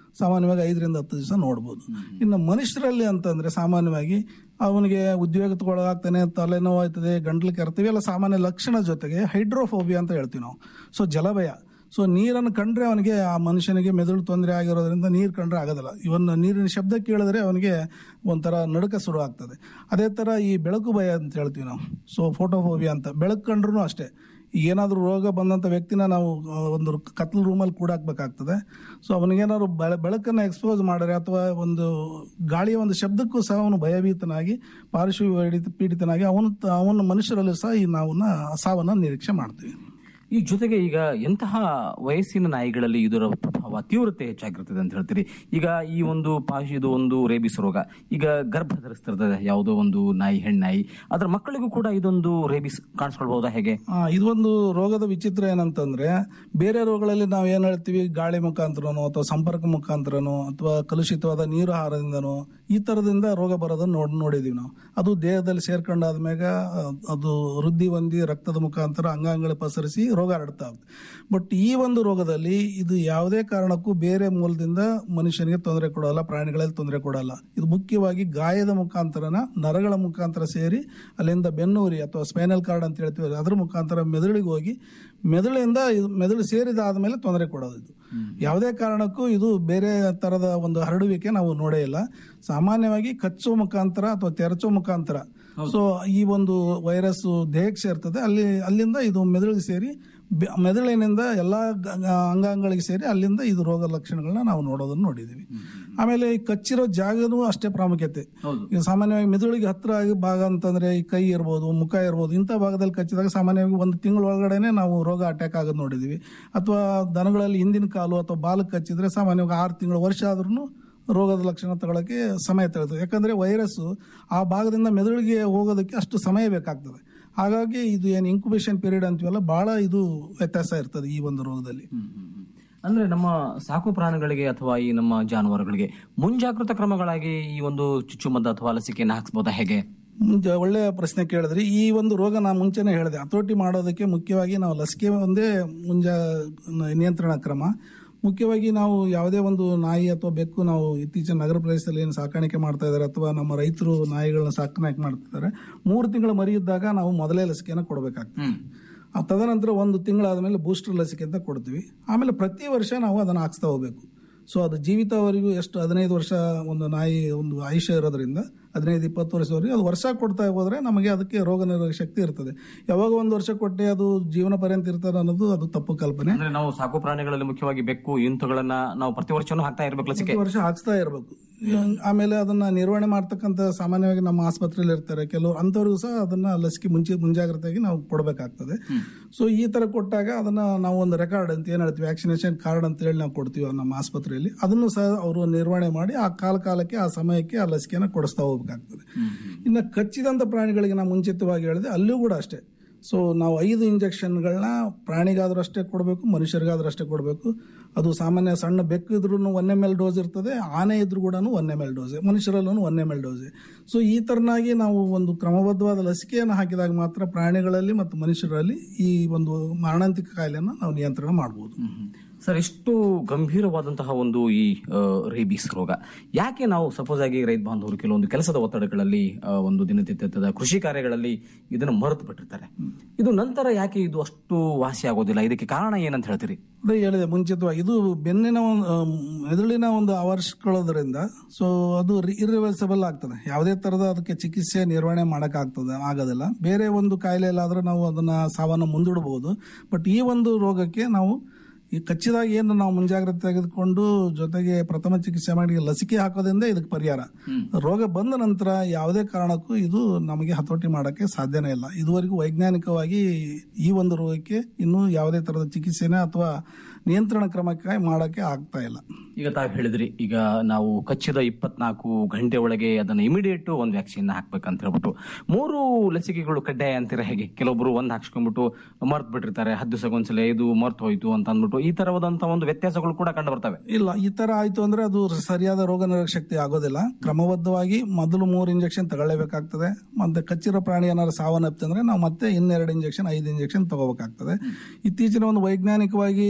ಸಾಮಾನ್ಯವಾಗಿ ಐದರಿಂದ ಹತ್ತು ದಿವಸ ನೋಡ್ಬೋದು ಇನ್ನು ಮನುಷ್ಯರಲ್ಲಿ ಅಂತಂದ್ರೆ ಸಾಮಾನ್ಯವಾಗಿ ಅವನಿಗೆ ಉದ್ಯೋಗ ತಗೊಳಗಾಗ್ತಾನೆ ತಲೆನೋವು ಆಯ್ತದೆ ಗಂಟ್ಲು ಕೆರ್ತೀವಿ ಎಲ್ಲ ಸಾಮಾನ್ಯ ಲಕ್ಷಣ ಜೊತೆಗೆ ಹೈಡ್ರೋಫೋಬಿಯಾ ಅಂತ ಹೇಳ್ತೀವಿ ನಾವು ಸೊ ಜಲಭಯ ಸೊ ನೀರನ್ನು ಕಂಡ್ರೆ ಅವನಿಗೆ ಆ ಮನುಷ್ಯನಿಗೆ ಮೆದುಳು ತೊಂದರೆ ಆಗಿರೋದ್ರಿಂದ ನೀರು ಕಂಡ್ರೆ ಆಗೋದಿಲ್ಲ ಇವನ್ ನೀರಿನ ಶಬ್ದ ಕೇಳಿದ್ರೆ ಅವನಿಗೆ ಒಂಥರ ನಡುಕ ಶುರು ಆಗ್ತದೆ ಅದೇ ತರ ಈ ಬೆಳಕು ಭಯ ಅಂತ ಹೇಳ್ತೀವಿ ನಾವು ಸೊ ಫೋಟೋಫೋಬಿಯಾ ಅಂತ ಬೆಳಕು ಕಂಡ್ರು ಅಷ್ಟೇ ಏನಾದರೂ ರೋಗ ಬಂದಂಥ ವ್ಯಕ್ತಿನ ನಾವು ಆ, ಒಂದು ಕತ್ಲು ರೂಮಲ್ಲಿ ಕೂಡಾಕ್ಬೇಕಾಗ್ತದೆ ಸೊ ಅವನಿಗೇನಾದ್ರು ಬೆಳ ಬೆಳಕನ್ನು ಎಕ್ಸ್ಪೋಸ್ ಮಾಡಿದ್ರೆ ಅಥವಾ ಒಂದು ಗಾಳಿಯ ಒಂದು ಶಬ್ದಕ್ಕೂ ಸಹ ಅವನು ಭಯಭೀತನಾಗಿ ಪಾರ್ಶ್ವ ಪೀಡಿತನಾಗಿ ಅವನು ಅವನ ಮನುಷ್ಯರಲ್ಲೂ ಸಹ ಈ ನಾವು ಸಾವನ್ನ ನಿರೀಕ್ಷೆ ಮಾಡ್ತೀವಿ ಈ ಜೊತೆಗೆ ಈಗ ಎಂತಹ ವಯಸ್ಸಿನ ನಾಯಿಗಳಲ್ಲಿ ಇದರ ಪ್ರಭಾವ ತೀವ್ರತೆ ಹೆಚ್ಚಾಗಿರ್ತದೆ ಅಂತ ಹೇಳ್ತೀರಿ ಈಗ ಈ ಒಂದು ಪಾಶ್ ಇದು ಒಂದು ರೇಬಿಸ್ ರೋಗ ಈಗ ಗರ್ಭ ಧರಿಸ್ತಿರ್ತದೆ ಯಾವುದೋ ಒಂದು ನಾಯಿ ಹೆಣ್ಣಾಯಿ ಅದರ ಮಕ್ಕಳಿಗೂ ಕೂಡ ಇದೊಂದು ರೇಬಿಸ್ ಕಾಣಿಸ್ಕೊಳ್ಬಹುದಾ ಹೇಗೆ ಆ, ಇದೊಂದು ರೋಗದ ವಿಚಿತ್ರ ಏನಂತಂದ್ರೆ ಬೇರೆ ರೋಗಗಳಲ್ಲಿ ನಾವು ಏನ್ ಹೇಳ್ತೀವಿ ಗಾಳಿ ಮುಖಾಂತರನೋ ಅಥವಾ ಸಂಪರ್ಕ ಮುಖಾಂತರನೋ ಅಥವಾ ಕಲುಷಿತವಾದ ನೀರು ಆಹಾರದಿಂದನೋ ಈ ತರದಿಂದ ರೋಗ ಬರೋದನ್ನ ನೋಡ್ ನೋಡಿದೀವಿ ನಾವು ಅದು ದೇಹದಲ್ಲಿ ಸೇರ್ಕೊಂಡಾದ್ಮ್ಯಾಗ ಆ, ಅದು ವೃದ್ಧಿ ಹೊಂದಿ ರಕ್ತದ ಮುಖಾಂತರ ಅಂಗಾಂಗಳ ಪಸರಿಸಿ ರೋಗ ಹರಡ್ತಾ ಬಟ್ ಈ ಒಂದು ರೋಗದಲ್ಲಿ ಇದು ಯಾವುದೇ ಕಾರಣಕ್ಕೂ ಬೇರೆ ಮೂಲದಿಂದ ಮನುಷ್ಯನಿಗೆ ತೊಂದರೆ ಕೊಡಲ್ಲ ಪ್ರಾಣಿಗಳಲ್ಲಿ ತೊಂದರೆ ಕೊಡಲ್ಲ ಇದು ಮುಖ್ಯವಾಗಿ ಗಾಯದ ಮುಖಾಂತರನ ನರಗಳ ಮುಖಾಂತರ ಸೇರಿ ಅಲ್ಲಿಂದ ಬೆನ್ನೂರಿ ಅಥವಾ ಸ್ಪೈನಲ್ ಕಾರ್ಡ್ ಅಂತ ಹೇಳ್ತೀವಿ ಅದ್ರ ಮುಖಾಂತರ ಮೆದುಳಿಗೆ ಹೋಗಿ ಮೆದುಳಿಂದ ಇದು ಮೆದುಳು ಸೇರಿದಾದ ಮೇಲೆ ತೊಂದರೆ ಕೊಡೋದು ಇದು ಯಾವುದೇ ಕಾರಣಕ್ಕೂ ಇದು ಬೇರೆ ತರದ ಒಂದು ಹರಡುವಿಕೆ ನಾವು ನೋಡೇ ಇಲ್ಲ ಸಾಮಾನ್ಯವಾಗಿ ಕಚ್ಚೋ ಮುಖಾಂತರ ಅಥವಾ ತೆರಚೋ ಮುಖಾಂತರ ಸೊ ಈ ಒಂದು ವೈರಸ್ ದೇಹಕ್ಕೆ ಸೇರ್ತದೆ ಅಲ್ಲಿ ಅಲ್ಲಿಂದ ಇದು ಮೆದುಳಿಗೆ ಸೇರಿ ಬೆ- ಮೆದುಳಿನಿಂದ ಎಲ್ಲಾ ಗ- ಗ- ಅಂಗಾಂಗಳಿಗೆ ಸೇರಿ ಅಲ್ಲಿಂದ ಇದು ರೋಗ ಲಕ್ಷಣಗಳನ್ನ ನಾವು ನೋಡೋದನ್ನ ನೋಡಿದೀವಿ ಆಮೇಲೆ ಈ ಕಚ್ಚಿರೋ ಜಾಗನೂ ಅಷ್ಟೇ ಪ್ರಾಮುಖ್ಯತೆ ಈಗ ಸಾಮಾನ್ಯವಾಗಿ ಮೆದುಳಿಗೆ ಹತ್ರ ಆಗಿ ಭಾಗ ಅಂತಂದ್ರೆ ಈ ಕೈ ಇರ್ಬೋದು ಮುಖ ಇರ್ಬೋದು ಇಂಥ ಭಾಗದಲ್ಲಿ ಕಚ್ಚಿದಾಗ ಸಾಮಾನ್ಯವಾಗಿ ಒಂದು ತಿಂಗಳ ಒಳಗಡೆನೆ ನಾವು ರೋಗ ಅಟ್ಯಾಕ್ ಆಗೋದು ನೋಡಿದೀವಿ ಅಥವಾ ದನಗಳಲ್ಲಿ ಹಿಂದಿನ ಕಾಲು ಅಥವಾ ಬಾಲಕ್ಕೆ ಕಚ್ಚಿದ್ರೆ ಸಾಮಾನ್ಯವಾಗಿ ಆರು ತಿಂಗಳು ವರ್ಷ ಆದ್ರೂ ರೋಗದ ಲಕ್ಷಣ ತಗೊಳಕ್ಕೆ ಸಮಯ ತಗೊಳ್ತದೆ ಯಾಕಂದ್ರೆ ವೈರಸ್ ಆ ಭಾಗದಿಂದ ಮೆದುಳಿಗೆ ಹೋಗೋದಕ್ಕೆ ಅಷ್ಟು ಸಮಯ ಬೇಕಾಗ್ತದೆ ಹಾಗಾಗಿ ಇದು ಏನು ಇನ್ಕ್ಯುಬೇಷನ್ ಪೀರಿಯಡ್ ಅಂತೀವಲ್ಲ ಬಹಳ ಇದು ವ್ಯತ್ಯಾಸ ಇರ್ತದೆ ಈ ಒಂದು ರೋಗದಲ್ಲಿ ಅಂದ್ರೆ ನಮ್ಮ ಸಾಕು ಪ್ರಾಣಿಗಳಿಗೆ ಅಥವಾ ಈ ನಮ್ಮ ಜಾನುವಾರುಗಳಿಗೆ ಮುಂಜಾಗೃತ ಕ್ರಮಗಳಾಗಿ ಈ ಒಂದು ಚುಚ್ಚುಮದ್ದು ಅಥವಾ ಲಸಿಕೆಯನ್ನು ಹಾಕ್ಸ್ಬೋದಾ ಹೇಗೆ ಮುಂಚೆ ಒಳ್ಳೆಯ ಪ್ರಶ್ನೆ ಕೇಳಿದ್ರಿ ಈ ಒಂದು ರೋಗ ನಾ ಮುಂಚೆನೆ ಹೇಳಿದೆ ಹತೋಟಿ ಮಾಡೋದಕ್ಕೆ ಮುಖ್ಯವಾಗಿ ನಾವು ಲಸಿಕೆ ಒಂದೇ ಮುಂಜಾ ನಿಯಂತ್ರಣ ಕ್ರಮ ಮುಖ್ಯವಾಗಿ ನಾವು ಯಾವುದೇ ಒಂದು ನಾಯಿ ಅಥವಾ ಬೆಕ್ಕು ನಾವು ಇತ್ತೀಚಿನ ನಗರ ಪ್ರದೇಶದಲ್ಲಿ ಏನು ಸಾಕಾಣಿಕೆ ಮಾಡ್ತಾ ಇದ್ದಾರೆ ಅಥವಾ ನಮ್ಮ ರೈತರು ನಾಯಿಗಳನ್ನ ಸಾಕಾಣಿಕೆ ಮಾಡ್ತಿದ್ದಾರೆ ಮೂರು ತಿಂಗಳ ಮರಿ ಇದ್ದಾಗ ನಾವು ಮೊದಲೇ ಲಸಿಕೆಯನ್ನು ಕೊಡಬೇಕಾಗ್ತದೆ ಆ ತದನಂತರ ಒಂದು ತಿಂಗಳಾದ್ಮೇಲೆ ಬೂಸ್ಟರ್ ಲಸಿಕೆ ಅಂತ ಕೊಡ್ತೀವಿ ಆಮೇಲೆ ಪ್ರತಿ ವರ್ಷ ನಾವು ಅದನ್ನು ಹಾಕ್ಸ್ತಾ ಹೋಗ್ಬೇಕು ಸೊ ಅದು ಜೀವಿತವರೆಗೂ ಎಷ್ಟು ಹದಿನೈದು ವರ್ಷ ಒಂದು ನಾಯಿ ಒಂದು ಆಯುಷ್ಯ ಇರೋದ್ರಿಂದ ಹದಿನೈದು ಇಪ್ಪತ್ತು ವರ್ಷದವರೆಗೆ ಅದು ವರ್ಷ ಕೊಡ್ತಾ ಹೋದ್ರೆ ನಮಗೆ ಅದಕ್ಕೆ ರೋಗ ನಿರೋಧಕ ಶಕ್ತಿ ಇರ್ತದೆ ಯಾವಾಗ ಒಂದು ವರ್ಷ ಕೊಟ್ಟೆ ಅದು ಜೀವನ ಪರ್ಯಂತ ಇರ್ತದೆ ಅನ್ನೋದು ಅದು ತಪ್ಪು ಕಲ್ಪನೆ ಅಂದ್ರೆ ನಾವು ಸಾಕು ಪ್ರಾಣಿಗಳಲ್ಲಿ ಮುಖ್ಯವಾಗಿ ಬೆಕ್ಕು ಇಂತುಗಳನ್ನ ನಾವು ಪ್ರತಿ ವರ್ಷನೂ ಹಾಕ್ತಾ ಇರ್ಬೇಕು ಲಸಿಕೆ ಪ್ರತಿ ವರ್ಷ ಹಾಕ್ಸ್ತಾ ಇರಬೇಕು ಆಮೇಲೆ ಅದನ್ನ ನಿರ್ವಹಣೆ ಮಾಡ್ತಕ್ಕಂಥ ಸಾಮಾನ್ಯವಾಗಿ ನಮ್ಮ ಆಸ್ಪತ್ರೆಯಲ್ಲಿ ಇರ್ತಾರೆ ಕೆಲವರು ಅಂಥವ್ರಿಗೂ ಸಹ ಅದನ್ನ ಲಸಿಕೆ ಮುಂಚೆ ಮುಂಜಾಗ್ರತೆಯಾಗಿ ನಾವು ಕೊಡಬೇಕಾಗ್ತದೆ ಸೊ ಈ ತರ ಕೊಟ್ಟಾಗ ಅದನ್ನ ನಾವು ಒಂದು ರೆಕಾರ್ಡ್ ಅಂತ ಏನ್ ಹೇಳ್ತೀವಿ ವ್ಯಾಕ್ಸಿನೇಷನ್ ಕಾರ್ಡ್ ಅಂತ ಹೇಳಿ ನಾವು ಕೊಡ್ತೀವಿ ನಮ್ಮ ಆಸ್ಪತ್ರೆಯಲ್ಲಿ ಅದನ್ನು ಸಹ ಅವರು ನಿರ್ವಹಣೆ ಮಾಡಿ ಆ ಕಾಲ ಕಾಲಕ್ಕೆ ಆ ಸಮಯಕ್ಕೆ ಆ ಲಸಿಕೆನ ಕೊಡಿಸ್ತಾ ಹೋಗ್ಬೇಕಾಗ್ತದೆ ಇನ್ನು ಕಚ್ಚಿದಂತ ಪ್ರಾಣಿಗಳಿಗೆ ನಾವು ಮುಂಚಿತವಾಗಿ ಹೇಳಿದೆ ಅಲ್ಲೂ ಕೂಡ ಅಷ್ಟೇ ಸೊ ನಾವು ಐದು ಇಂಜೆಕ್ಷನ್ಗಳನ್ನ ಪ್ರಾಣಿಗಾದ್ರೂ ಅಷ್ಟೇ ಕೊಡಬೇಕು ಮನುಷ್ಯರಿಗಾದ್ರೂ ಅಷ್ಟೇ ಕೊಡಬೇಕು ಅದು ಸಾಮಾನ್ಯ ಸಣ್ಣ ಬೆಕ್ಕು ಇದ್ರೂ ಒನ್ ಎಮ್ ಎಲ್ ಡೋಸ್ ಇರ್ತದೆ ಆನೆ ಇದ್ರೂ ಕೂಡ ಒನ್ ಎಮ್ ಎಲ್ ಡೋಸ್ ಮನುಷ್ಯರಲ್ಲೂ one M L dose so ಈ ತರನಾಗಿ ನಾವು ಒಂದು ಕ್ರಮಬದ್ಧವಾದ ಲಸಿಕೆಯನ್ನು ಹಾಕಿದಾಗ ಮಾತ್ರ ಪ್ರಾಣಿಗಳಲ್ಲಿ ಮತ್ತು ಮನುಷ್ಯರಲ್ಲಿ ಈ ಒಂದು ಮಾರಣಾಂತಿಕ ಕಾಯಿಲೆಯನ್ನು ನಾವು ನಿಯಂತ್ರಣ ಮಾಡಬಹುದು ಸರ್ ಇಷ್ಟು ಗಂಭೀರವಾದಂತಹ ಒಂದು ಈ ಆ, ರೇಬಿಸ್ ರೋಗ ಯಾಕೆ ನಾವು ಸಪೋಸ್ ಆಗಿ ರೈತ ಬಾಂಧವರು ಕೆಲವೊಂದು ಕೆಲಸದ ಒತ್ತಡಗಳಲ್ಲಿ ಆ, ಒಂದು ದಿನನಿತ್ಯದ ಕೃಷಿ ಕಾರ್ಯಗಳಲ್ಲಿ ಇದನ್ನು ಮರೆತು ಬಿಟ್ಟಿರ್ತಾರೆ ಇದು ನಂತರ ಯಾಕೆ ಇದು ಅಷ್ಟು ವಾಸಿ ಆಗೋದಿಲ್ಲ ಇದಕ್ಕೆ ಕಾರಣ ಏನಂತ ಹೇಳ್ತೀರಿ ಅದೇ ಹೇಳಿದೆ ಮುಂಚಿತವಾಗಿ ಇದು ಬೆನ್ನಿನ ಒಂದು ಆ, ಮೆದುಳಿನ ಒಂದು ಆವರಿಸ್ಕೊಳ್ಳೋದ್ರಿಂದ ಸೊ ಅದು ಇರಿವರ್ಸಿಬಲ್ ಆಗ್ತದೆ ಯಾವುದೇ ತರದ ಅದಕ್ಕೆ ಚಿಕಿತ್ಸೆ ನಿರ್ವಹಣೆ ಮಾಡಕ್ ಆಗ್ತದೆ ಆಗೋದಿಲ್ಲ ಬೇರೆ ಒಂದು ಕಾಯಿಲೆಯಲ್ಲಾದ್ರೆ ನಾವು ಅದನ್ನ ಸಾವನ್ನು ಮುಂದೂಡಬಹುದು ಬಟ್ ಈ ಒಂದು ರೋಗಕ್ಕೆ ನಾವು ಈ ಕಚ್ಚಿದಾಗ ಏನು ನಾವು ಮುಂಜಾಗ್ರತೆ ತೆಗೆದುಕೊಂಡು ಜೊತೆಗೆ ಪ್ರಥಮ ಚಿಕಿತ್ಸೆ ಮಾಡಿ ಲಸಿಕೆ ಹಾಕೋದ್ರಿಂದ ಇದಕ್ಕೆ ಪರಿಹಾರ ರೋಗ ಬಂದ ನಂತರ ಯಾವುದೇ ಕಾರಣಕ್ಕೂ ಇದು ನಮಗೆ ಹತೋಟಿ ಮಾಡಕ್ಕೆ ಸಾಧ್ಯನೇ ಇಲ್ಲ ಇದುವರೆಗೂ ವೈಜ್ಞಾನಿಕವಾಗಿ ಈ ಒಂದು ರೋಗಕ್ಕೆ ಇನ್ನೂ ಯಾವುದೇ ತರದ ಚಿಕಿತ್ಸೆನ ಅಥವಾ ನಿಯಂತ್ರಣ ಕ್ರಮಕ್ಕೆ ಮಾಡಕ್ಕೆ ಆಗ್ತಾ ಇಲ್ಲ ಈಗ ತಾವು ಹೇಳಿದ್ರಿ ಈಗ ನಾವು ಕಚ್ಚಿದ ಇಪ್ಪತ್ನಾಲ್ಕು ಗಂಟೆ ಒಳಗೆ ಅದನ್ನ ಇಮಿಡಿಯೇಟ್ ಒಂದು ವ್ಯಾಕ್ಸಿನ್ ಹಾಕ್ಬೇಕಂತ ಹೇಳ್ಬಿಟ್ಟು ಮೂರು ಲಸಿಕೆಗಳು ಕಡ್ಡಾಯ ಅಂತೀರ ಹೇಗೆ ಕೆಲವೊಬ್ರು ಒಂದ್ ಹಾಕ್ಸ್ಕೊಂಡ್ಬಿಟ್ಟು ಮರ್ತ್ ಬಿಟ್ಟಿರ್ತಾರೆ ಹತ್ತು ದಿವಸಕ್ಕೊಂದ್ಸಲ ಇದು ಮರ್ತ್ ಹೋಯ್ತು ಅಂತ ಅಂದ್ಬಿಟ್ಟು ಈ ತರವಾದಂತಹ ಒಂದು ವ್ಯತ್ಯಾಸಗಳು ಕೂಡ ಕಂಡು ಬರ್ತವೆ ಇಲ್ಲ ಈ ತರ ಆಯ್ತು ಅಂದ್ರೆ ಅದು ಸರಿಯಾದ ರೋಗ ನಿರೋಧಕ ಶಕ್ತಿ ಆಗೋದಿಲ್ಲ ಕ್ರಮಬದ್ಧವಾಗಿ ಮೊದಲು ಮೂರು ಇಂಜೆಕ್ಷನ್ ತಗೊಳ್ಳೇಬೇಕಾಗ್ತದೆ ಮತ್ತೆ ಕಚ್ಚಿರೋ ಪ್ರಾಣಿ ಏನಾದ್ರು ಸಾವನ್ನಪ್ತಂದ್ರೆ ನಾವು ಮತ್ತೆ ಇನ್ನೆರಡು ಇಂಜೆಕ್ಷನ್ ಐದು ಇಂಜೆಕ್ಷನ್ ತಗೋಬೇಕಾಗ್ತದೆ ಇತ್ತೀಚಿನ ಒಂದು ವೈಜ್ಞಾನಿಕವಾಗಿ ಇನ್ನೂ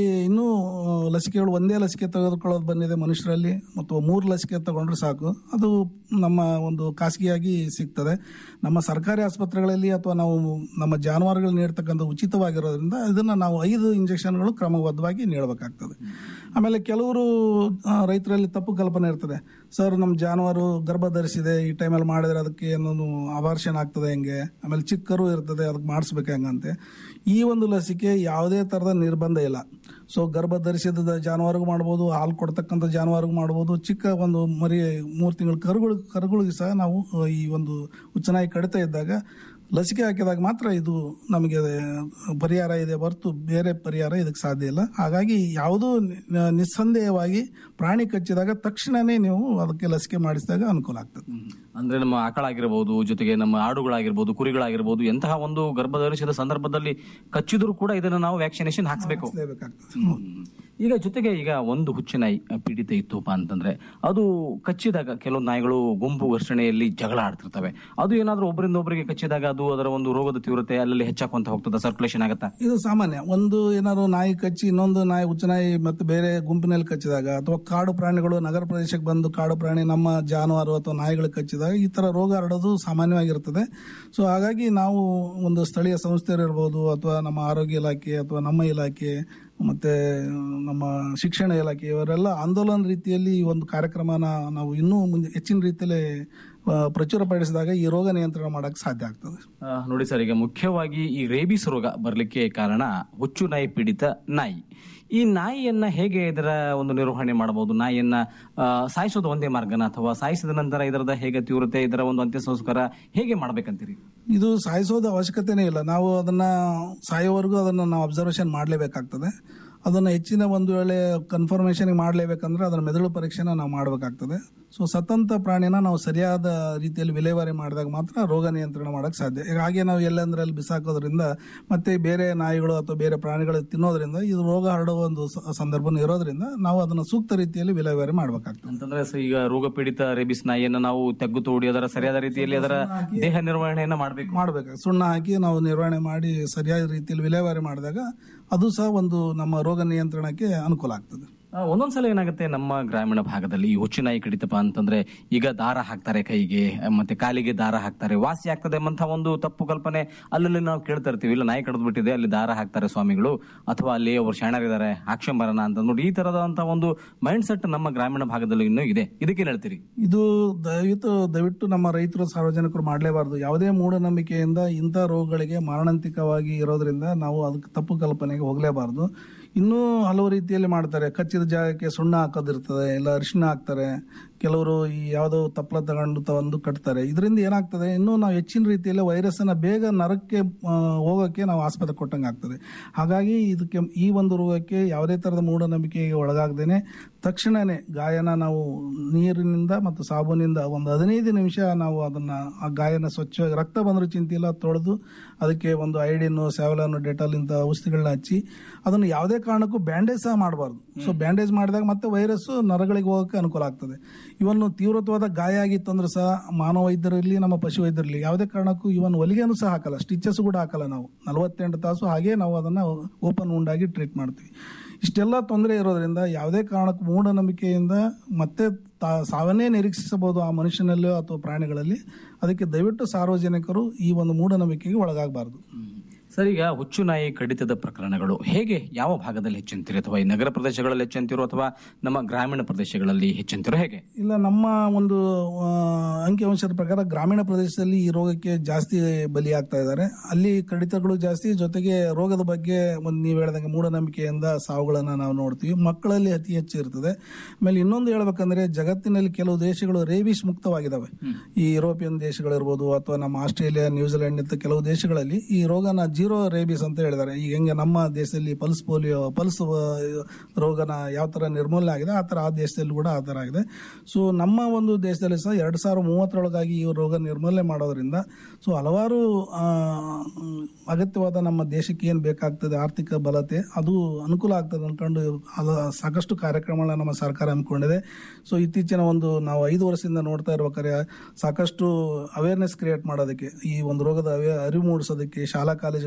ಆ, ಲಸಿಕೆಗಳು ಒಂದೇ ಲಸಿಕೆ ತೆಗೆದುಕೊಳ್ಳೋದು ಬಂದಿದೆ ಮನುಷ್ಯರಲ್ಲಿ ಮತ್ತು ಮೂರು ಲಸಿಕೆ ತಗೊಂಡ್ರೆ ಸಾಕು ಅದು ನಮ್ಮ ಒಂದು ಖಾಸಗಿಯಾಗಿ ಸಿಗ್ತದೆ ನಮ್ಮ ಸರ್ಕಾರಿ ಆಸ್ಪತ್ರೆಗಳಲ್ಲಿ ಅಥವಾ ನಾವು ನಮ್ಮ ಜಾನುವಾರುಗಳು ನೀಡ್ತಕ್ಕಂಥ ಉಚಿತವಾಗಿರೋದ್ರಿಂದ ಇದನ್ನ ನಾವು ಐದು ಇಂಜೆಕ್ಷನ್ಗಳು ಕ್ರಮಬದ್ಧವಾಗಿ ನೀಡಬೇಕಾಗ್ತದೆ ಆಮೇಲೆ ಕೆಲವರು ಆ, ರೈತರಲ್ಲಿ ತಪ್ಪು ಕಲ್ಪನೆ ಇರ್ತದೆ ಸರ್ ನಮ್ಮ ಜಾನುವಾರು ಗರ್ಭ ಧರಿಸಿದೆ ಈ ಟೈಮಲ್ಲಿ ಮಾಡಿದ್ರೆ ಅದಕ್ಕೆ ಏನೋ ಅಬಾರ್ಷನ್ ಆಗ್ತದೆ ಹೆಂಗೆ ಆಮೇಲೆ ಚಿಕ್ಕರು ಇರ್ತದೆ ಅದಕ್ಕೆ ಮಾಡಿಸ್ಬೇಕು ಹೆಂಗಂತೆ ಈ ಒಂದು ಲಸಿಕೆ ಯಾವುದೇ ಥರದ ನಿರ್ಬಂಧ ಇಲ್ಲ ಸೊ ಗರ್ಭ ಧರಿಸಿದ ಜಾನುವಾರಿಗೂ ಮಾಡ್ಬೋದು ಹಾಲು ಕೊಡ್ತಕ್ಕಂಥ ಜಾನುವಾರಿಗೂ ಮಾಡ್ಬೋದು ಚಿಕ್ಕ ಒಂದು ಮರಿ ಮೂರು ತಿಂಗಳ ಕರುಗಳು ಕರುಗಳಿಗೆ ಸಹ ನಾವು ಆ, ಈ ಒಂದು ಉಚ್ಚನಾಯಿ ಕಡಿತಾ ಇದ್ದಾಗ ಲಸಿಕೆ ಹಾಕಿದಾಗ ಮಾತ್ರ ಇದು ನಮಗೆ ಪರಿಹಾರ ಇದೆ ಹೊರತು ಬೇರೆ ಪರಿಹಾರ ಇದಕ್ಕೆ ಸಾಧ್ಯ ಇಲ್ಲ ಹಾಗಾಗಿ ಯಾವುದೂ ನಿ- ನಿಸ್ಸಂದೇಹವಾಗಿ ಪ್ರಾಣಿ ಕಚ್ಚಿದಾಗ ತಕ್ಷಣನೇ ನೀವು ಅದಕ್ಕೆ ಲಸಿಕೆ ಮಾಡಿಸಿದಾಗ ಅನುಕೂಲ ಆಗ್ತದೆ ಅಂದ್ರೆ ನಮ್ಮ ಆಕಳಾಗಿರ್ಬೋದು ಜೊತೆಗೆ ನಮ್ಮ ಆಡುಗಳಾಗಿರ್ಬೋದು ಕುರಿಗಳಾಗಿರ್ಬೋದು ಎಂತಹ ಒಂದು ಗರ್ಭಧರಿಸಿದ ಸಂದರ್ಭದಲ್ಲಿ ಕಚ್ಚಿದ್ರು ಕೂಡ ಇದನ್ನ ನಾವು ವ್ಯಾಕ್ಸಿನೇಷನ್ ಹಾಕ್ಸ್ಬೇಕು ಈಗ ಜೊತೆಗೆ ಈಗ ಒಂದು ಹುಚ್ಚುನಾಯಿ ಪೀಡಿತ ಇತ್ತುಪ್ಪ ಅಂತಂದ್ರೆ ಅದು ಕಚ್ಚಿದಾಗ ಕೆಲವು ನಾಯಿಗಳು ಗುಂಪು ಘರ್ಷಣೆಯಲ್ಲಿ ಜಗಳ ಆಡ್ತಿರ್ತವೆ ಅದು ಏನಾದ್ರೂ ಒಬ್ಬರಿಂದ ಒಬ್ಬರಿಗೆ ಕಚ್ಚಿದಾಗ ಅದು ಅದರ ಒಂದು ರೋಗದ ತೀವ್ರತೆ ಅಲ್ಲಲ್ಲಿ ಹೆಚ್ಚಾಕೊಂತ ಹೋಗ್ತದ ಸರ್ಕ್ಯುಲೇಷನ್ ಆಗತ್ತಾ ಇದು ಸಾಮಾನ್ಯ ಒಂದು ಏನಾದ್ರು ನಾಯಿ ಕಚ್ಚಿ ಇನ್ನೊಂದು ನಾಯಿ ಉಚ್ಚನಾಯಿ ಮತ್ತು ಬೇರೆ ಗುಂಪಿನಲ್ಲಿ ಕಚ್ಚಿದಾಗ ಅಥವಾ ಕಾಡು ಪ್ರಾಣಿಗಳು ನಗರ ಪ್ರದೇಶಕ್ಕೆ ಬಂದು ಕಾಡು ಪ್ರಾಣಿ ನಮ್ಮ ಜಾನುವಾರು ಅಥವಾ ನಾಯಿಗಳು ಕಚ್ಚಿದಾಗ ಈ ತರ ರೋಗ ಹರಡೋದು ಸಾಮಾನ್ಯವಾಗಿರ್ತದೆ ಸೊ ಹಾಗಾಗಿ ನಾವು ಒಂದು ಸ್ಥಳೀಯ ಸಂಸ್ಥೆಯರು ಇರ್ಬೋದು ಅಥವಾ ನಮ್ಮ ಆರೋಗ್ಯ ಇಲಾಖೆ ಅಥವಾ ನಮ್ಮ ಇಲಾಖೆ ಮತ್ತೆ ನಮ್ಮ ಶಿಕ್ಷಣ ಇಲಾಖೆ ಇವರೆಲ್ಲ ಆಂದೋಲನ ರೀತಿಯಲ್ಲಿ ಈ ಒಂದು ಕಾರ್ಯಕ್ರಮನ ನಾವು ಇನ್ನೂ ಮುಂದೆ ಹೆಚ್ಚಿನ ರೀತಿಯಲ್ಲಿ ಆ, ಪ್ರಚುರಪಡಿಸಿದಾಗ ಈ ರೋಗ ನಿಯಂತ್ರಣ ಮಾಡಕ್ಕೆ ಸಾಧ್ಯ ಆಗ್ತದೆ ಆ, ನೋಡಿ ಸರ್ ಈಗ ಮುಖ್ಯವಾಗಿ ಈ ರೇಬಿಸ್ ರೋಗ ಬರ್ಲಿಕ್ಕೆ ಕಾರಣ ಹುಚ್ಚು ನಾಯಿ ಪೀಡಿತ ನಾಯಿ ಈ ನಾಯಿಯನ್ನ ಹೇಗೆ ಇದರ ಒಂದು ನಿರ್ವಹಣೆ ಮಾಡಬಹುದು ನಾಯಿಯನ್ನ ಆ, ಸಾಯಿಸೋದು ಒಂದೇ ಮಾರ್ಗನ ಅಥವಾ ಸಾಯಿಸಿದ ನಂತರ ಇದರದ ಹೇಗೆ ತೀವ್ರತೆ ಇದರ ಒಂದು ಅಂತ್ಯ ಸಂಸ್ಕಾರ ಹೇಗೆ ಮಾಡ್ಬೇಕಂತೀರಿ ಇದು ಸಾಯಿಸೋದು ಅವಶ್ಯಕತೆನೇ ಇಲ್ಲ ನಾವು ಅದನ್ನ ಸಾಯೋವರೆಗೂ ಅದನ್ನ ನಾವು ಅಬ್ಸರ್ವೇಷನ್ ಮಾಡಲೇಬೇಕಾಗ್ತದೆ ಅದನ್ನ ಹೆಚ್ಚಿನ ಒಂದು ವೇಳೆ ಕನ್ಫರ್ಮೇಷನ್ ಮಾಡಲೇಬೇಕಂದ್ರೆ ಅದರ ಮೆದುಳು ಪರೀಕ್ಷೆನ ನಾವು ಮಾಡಬೇಕಾಗ್ತದೆ ಸೊ ಸತಂತ ಪ್ರಾಣಿನ ನಾವು ಸರಿಯಾದ ರೀತಿಯಲ್ಲಿ ವಿಲೇವಾರಿ ಮಾಡಿದಾಗ ಮಾತ್ರ ರೋಗ ನಿಯಂತ್ರಣ ಮಾಡಕ್ ಸಾಧ್ಯ ಈಗ ಹಾಗೆ ನಾವು ಎಲ್ಲಂದ್ರೆ ಅಲ್ಲಿ ಬಿಸಾಕೋದ್ರಿಂದ ಮತ್ತೆ ಬೇರೆ ನಾಯಿಗಳು ಅಥವಾ ಬೇರೆ ಪ್ರಾಣಿಗಳು ತಿನ್ನೋದ್ರಿಂದ ಇದು ರೋಗ ಹರಡುವ ಒಂದು ಸ- ಸಂದರ್ಭನೂ ಇರೋದ್ರಿಂದ ನಾವು ಅದನ್ನ ಸೂಕ್ತ ರೀತಿಯಲ್ಲಿ ವಿಲೇವಾರಿ ಮಾಡಬೇಕಾಗ್ತದೆ ಅಂತಂದ್ರೆ ಸ- ಈಗ ರೋಗ ಪೀಡಿತ ರೇಬಿಸ್ ನಾಯಿಯನ್ನ ನಾವು ತೆಗ್ಗು ತೋಡಿ ಅದರ ಸರಿಯಾದ ರೀತಿಯಲ್ಲಿ ಅದರ ದೇಹ ನಿರ್ವಹಣೆಯನ್ನ ಮಾಡಬೇಕು ಮಾಡಬೇಕು ಸುಣ್ಣ ಹಾಕಿ ನಾವು ನಿರ್ವಹಣೆ ಮಾಡಿ ಸರಿಯಾದ ರೀತಿಯಲ್ಲಿ ವಿಲೇವಾರಿ ಮಾಡಿದಾಗ ಅದು ಸಹ ಒಂದು ನಮ್ಮ ರೋಗ ನಿಯಂತ್ರಣಕ್ಕೆ ಅನುಕೂಲ ಆಗ್ತದೆ ಆ, ಒಂದೊಂದ್ಸಲ ಏನಾಗುತ್ತೆ ನಮ್ಮ ಗ್ರಾಮೀಣ ಭಾಗದಲ್ಲಿ ಈ ಹುಚ್ಚು ನಾಯಿ ಕಡಿತಪ್ಪ ಅಂತಂದ್ರೆ ಈಗ ದಾರ ಹಾಕ್ತಾರೆ ಕೈಗೆ ಆ, ಮತ್ತೆ ಕಾಲಿಗೆ ದಾರ ಹಾಕ್ತಾರೆ ವಾಸಿ ಆಗ್ತದೆ ಎಂಬಂತ ಒಂದು ತಪ್ಪು ಕಲ್ಪನೆ ಅಲ್ಲಲ್ಲಿ ನಾವು ಕೇಳ್ತಾ ಇರ್ತೀವಿ ಇಲ್ಲ ನಾಯಿ ಕಡ್ದು ಬಿಟ್ಟಿದೆ ಅಲ್ಲಿ ದಾರ ಹಾಕ್ತಾರೆ ಸ್ವಾಮಿಗಳು ಅಥವಾ ಅಲ್ಲಿ ಒಬ್ರು ಶಾಣರಿದ್ದಾರೆ ಹಾಕ್ಸ್ಕೊಂಬರೋಣ ಅಂತ ನೋಡಿ ಈ ತರದಂತ ಒಂದು ಮೈಂಡ್ ಸೆಟ್ ನಮ್ಮ ಗ್ರಾಮೀಣ ಭಾಗದಲ್ಲಿ ಇನ್ನೂ ಇದೆ ಇದಕ್ಕೇನ್ ಹೇಳ್ತೀರಿ ಇದು ದಯವಿಟ್ಟು ದಯವಿಟ್ಟು ನಮ್ಮ ರೈತರು ಸಾರ್ವಜನಿಕರು ಮಾಡಲೇಬಾರದು ಯಾವುದೇ ಮೂಢನಂಬಿಕೆಯಿಂದ ಇಂಥ ರೋಗಗಳಿಗೆ ಮಾರಣಾಂತಿಕವಾಗಿ ಇರೋದ್ರಿಂದ ನಾವು ಅದಕ್ಕೆ ತಪ್ಪು ಕಲ್ಪನೆಗೆ ಹೋಗಲೇಬಾರದು ಇನ್ನೂ ಹಲವು ರೀತಿಯಲ್ಲಿ ಮಾಡ್ತಾರೆ ಕಚ್ಚಿದ ಜಾಗಕ್ಕೆ ಸುಣ್ಣ ಹಾಕೋದಿರ್ತದೆ ಇಲ್ಲ ಅರಿಶಿಣ ಹಾಕ್ತಾರೆ ಕೆಲವರು ಈ ಯಾವುದೋ ತಪ್ಪಲ ತಗೊಂಡು ತಂದು ಕಟ್ತಾರೆ ಇದರಿಂದ ಏನಾಗ್ತದೆ ಇನ್ನೂ ನಾವು ಹೆಚ್ಚಿನ ರೀತಿಯಲ್ಲಿ ವೈರಸ್ ಅನ್ನ ಬೇಗ ನರಕ್ಕೆ ಆ, ಹೋಗೋಕೆ ನಾವು ಆಸ್ಪತ್ರೆ ಕೊಟ್ಟಂಗೆ ಆಗ್ತದೆ ಹಾಗಾಗಿ ಇದಕ್ಕೆ ಈ ಒಂದು ರೋಗಕ್ಕೆ ಯಾವುದೇ ತರದ ಮೂಢನಂಬಿಕೆಗೆ ಒಳಗಾಗದೇನೆ ತಕ್ಷಣನೇ ಗಾಯನ ನಾವು ನೀರಿನಿಂದ ಮತ್ತು ಸಾಬೂನಿಂದ ಒಂದು ಹದಿನೈದು ನಿಮಿಷ ನಾವು ಅದನ್ನ ಆ ಗಾಯನ ಸ್ವಚ್ಛವಾಗಿ ರಕ್ತ ಬಂದರೂ ಚಿಂತೆ ಇಲ್ಲ ತೊಳೆದು ಅದಕ್ಕೆ ಒಂದು ಐಡಿನ್ ಸ್ಯಾವಲನ್ ಡೆಟಾಲ್ ಇಂಥ ಔಷಧಿಗಳನ್ನ ಹಚ್ಚಿ ಅದನ್ನು ಯಾವುದೇ ಕಾರಣಕ್ಕೂ ಬ್ಯಾಂಡೇಜ್ ಸಹ ಮಾಡಬಾರ್ದು ಸೊ ಬ್ಯಾಂಡೇಜ್ ಮಾಡಿದಾಗ ಮತ್ತೆ ವೈರಸ್ ನರಗಳಿಗೆ ಹೋಗೋಕೆ ಅನುಕೂಲ ಆಗ್ತದೆ ಇವನ್ ತೀವ್ರತ್ವದ ಗಾಯ ಆಗಿತ್ತು ಅಂದ್ರೆ ಸಹ ಮಾನವ ವೈದ್ಯರಿರಲಿ ನಮ್ಮ ಪಶು ವೈದ್ಯರಿರಲಿ ಯಾವುದೇ ಕಾರಣಕ್ಕೂ ಇವನ್ ಹೊಲಿಗೆನೂ ಸಹ ಹಾಕಲ್ಲ ಸ್ಟಿಚಸ್ ಕೂಡ ಹಾಕಲ್ಲ ನಾವು ನಲವತ್ತೆಂಟು ತಾಸು ಹಾಗೆ ನಾವು ಅದನ್ನ ಓಪನ್ ಉಂಡಾಗಿ ಟ್ರೀಟ್ ಮಾಡ್ತೀವಿ ಇಷ್ಟೆಲ್ಲ ತೊಂದರೆ ಇರೋದ್ರಿಂದ ಯಾವುದೇ ಕಾರಣಕ್ಕೂ ಮೂಢನಂಬಿಕೆಯಿಂದ ಮತ್ತೆ ತಾ- ಸಾವನ್ನೇ ನಿರೀಕ್ಷಿಸಬಹುದು ಆ ಮನುಷ್ಯನಲ್ಲೋ ಅಥವಾ ಪ್ರಾಣಿಗಳಲ್ಲಿ ಅದಕ್ಕೆ ದಯವಿಟ್ಟು ಸಾರ್ವಜನಿಕರು ಈ ಒಂದು ಮೂಢನಂಬಿಕೆಗೆ ಒಳಗಾಗಬಾರದು ಸರ್ ಈಗ ಹುಚ್ಚು ನಾಯಿ ಕಡಿತದ ಪ್ರಕರಣಗಳು ಹೇಗೆ ಯಾವ ಭಾಗದಲ್ಲಿ ಹೆಚ್ಚಂತಿರೋ ಅಥವಾ ಈ ನಗರ ಪ್ರದೇಶಗಳಲ್ಲಿ ಹೆಚ್ಚಂತಿರೋ ಅಥವಾ ನಮ್ಮ ಗ್ರಾಮೀಣ ಪ್ರದೇಶಗಳಲ್ಲಿ ಹೆಚ್ಚಂತಿರೋ ಹೇಗೆ ಇಲ್ಲ ನಮ್ಮ ಒಂದು ಆ, ಅಂಕಿಅಂಶದ ಪ್ರಕಾರ ಗ್ರಾಮೀಣ ಪ್ರದೇಶದಲ್ಲಿ ಈ ರೋಗಕ್ಕೆ ಜಾಸ್ತಿ ಬಲಿಯಾಗ್ತಾ ಇದ್ದಾರೆ ಅಲ್ಲಿ ಕಡಿತಗಳು ಜಾಸ್ತಿ ಜೊತೆಗೆ ರೋಗದ ಬಗ್ಗೆ ಒಂದು ನೀವು ಹೇಳ್ದಂಗೆ ಮೂಢನಂಬಿಕೆಯಿಂದ ಸಾವುಗಳನ್ನ ನಾವು ನೋಡ್ತೀವಿ ಮಕ್ಕಳಲ್ಲಿ ಅತಿ ಹೆಚ್ಚು ಇರ್ತದೆ ಆಮೇಲೆ ಇನ್ನೊಂದು ಹೇಳ್ಬೇಕಂದ್ರೆ ಜಗತ್ತಿನಲ್ಲಿ ಕೆಲವು ದೇಶಗಳು ರೇಬಿಸ್ ಮುಕ್ತವಾಗಿದ್ದಾವೆ ಈ ಯುರೋಪಿಯನ್ ದೇಶಗಳಿರ್ಬೋದು ಅಥವಾ ನಮ್ಮ ಆಸ್ಟ್ರೇಲಿಯಾ ನ್ಯೂಜಿಲೆಂಡ್ ಇಂಥ ಕೆಲವು ದೇಶಗಳಲ್ಲಿ ಈ ರೋಗನ ಜೀರೋ ರೇಬಿಸ್ ಅಂತ ಹೇಳಿದ್ದಾರೆ ಈಗ ಹೆಂಗೆ ನಮ್ಮ ದೇಶದಲ್ಲಿ ಪಲ್ಸ್ ಪೋಲಿಯೋ ಪಲ್ಸ್ ರೋಗನ ಯಾವ ತರ ನಿರ್ಮೂಲನೆ ಆಗಿದೆ ಆ ತರ ಆ ದೇಶದಲ್ಲಿ ಕೂಡ ಆ ತರ ಆಗಿದೆ ಸೊ ನಮ್ಮ ಒಂದು ದೇಶದಲ್ಲಿ ಸಹ ಎರಡ್ ಸಾವಿರದ ಮೂವತ್ತರೊಳಗಾಗಿ ಈ ರೋಗ ನಿರ್ಮೂಲನೆ ಮಾಡೋದ್ರಿಂದ ಸೊ ಹಲವಾರು ಆ, ಅಗತ್ಯವಾದ ನಮ್ಮ ದೇಶಕ್ಕೆ ಏನು ಬೇಕಾಗ್ತದೆ ಆರ್ಥಿಕ ಬಲತೆ ಅದು ಅನುಕೂಲ ಆಗ್ತದೆ ಅನ್ಕೊಂಡು ಅದು ಸಾಕಷ್ಟು ಕಾರ್ಯಕ್ರಮಗಳನ್ನ ನಮ್ಮ ಸರ್ಕಾರ ಹಮ್ಮಿಕೊಂಡಿದೆ ಸೊ ಇತ್ತೀಚಿನ ಒಂದು ನಾವು ಐದು ವರ್ಷದಿಂದ ನೋಡ್ತಾ ಇರ್ಬೇಕಾದ್ರೆ ಸಾಕಷ್ಟು ಅವೇರ್ನೆಸ್ ಕ್ರಿಯೇಟ್ ಮಾಡೋದಕ್ಕೆ ಈ ಒಂದು ರೋಗದ ಅವೇ- ಅರಿವು ಮೂಡಿಸೋದಕ್ಕೆ ಶಾಲಾ ಕಾಲೇಜುಗಳ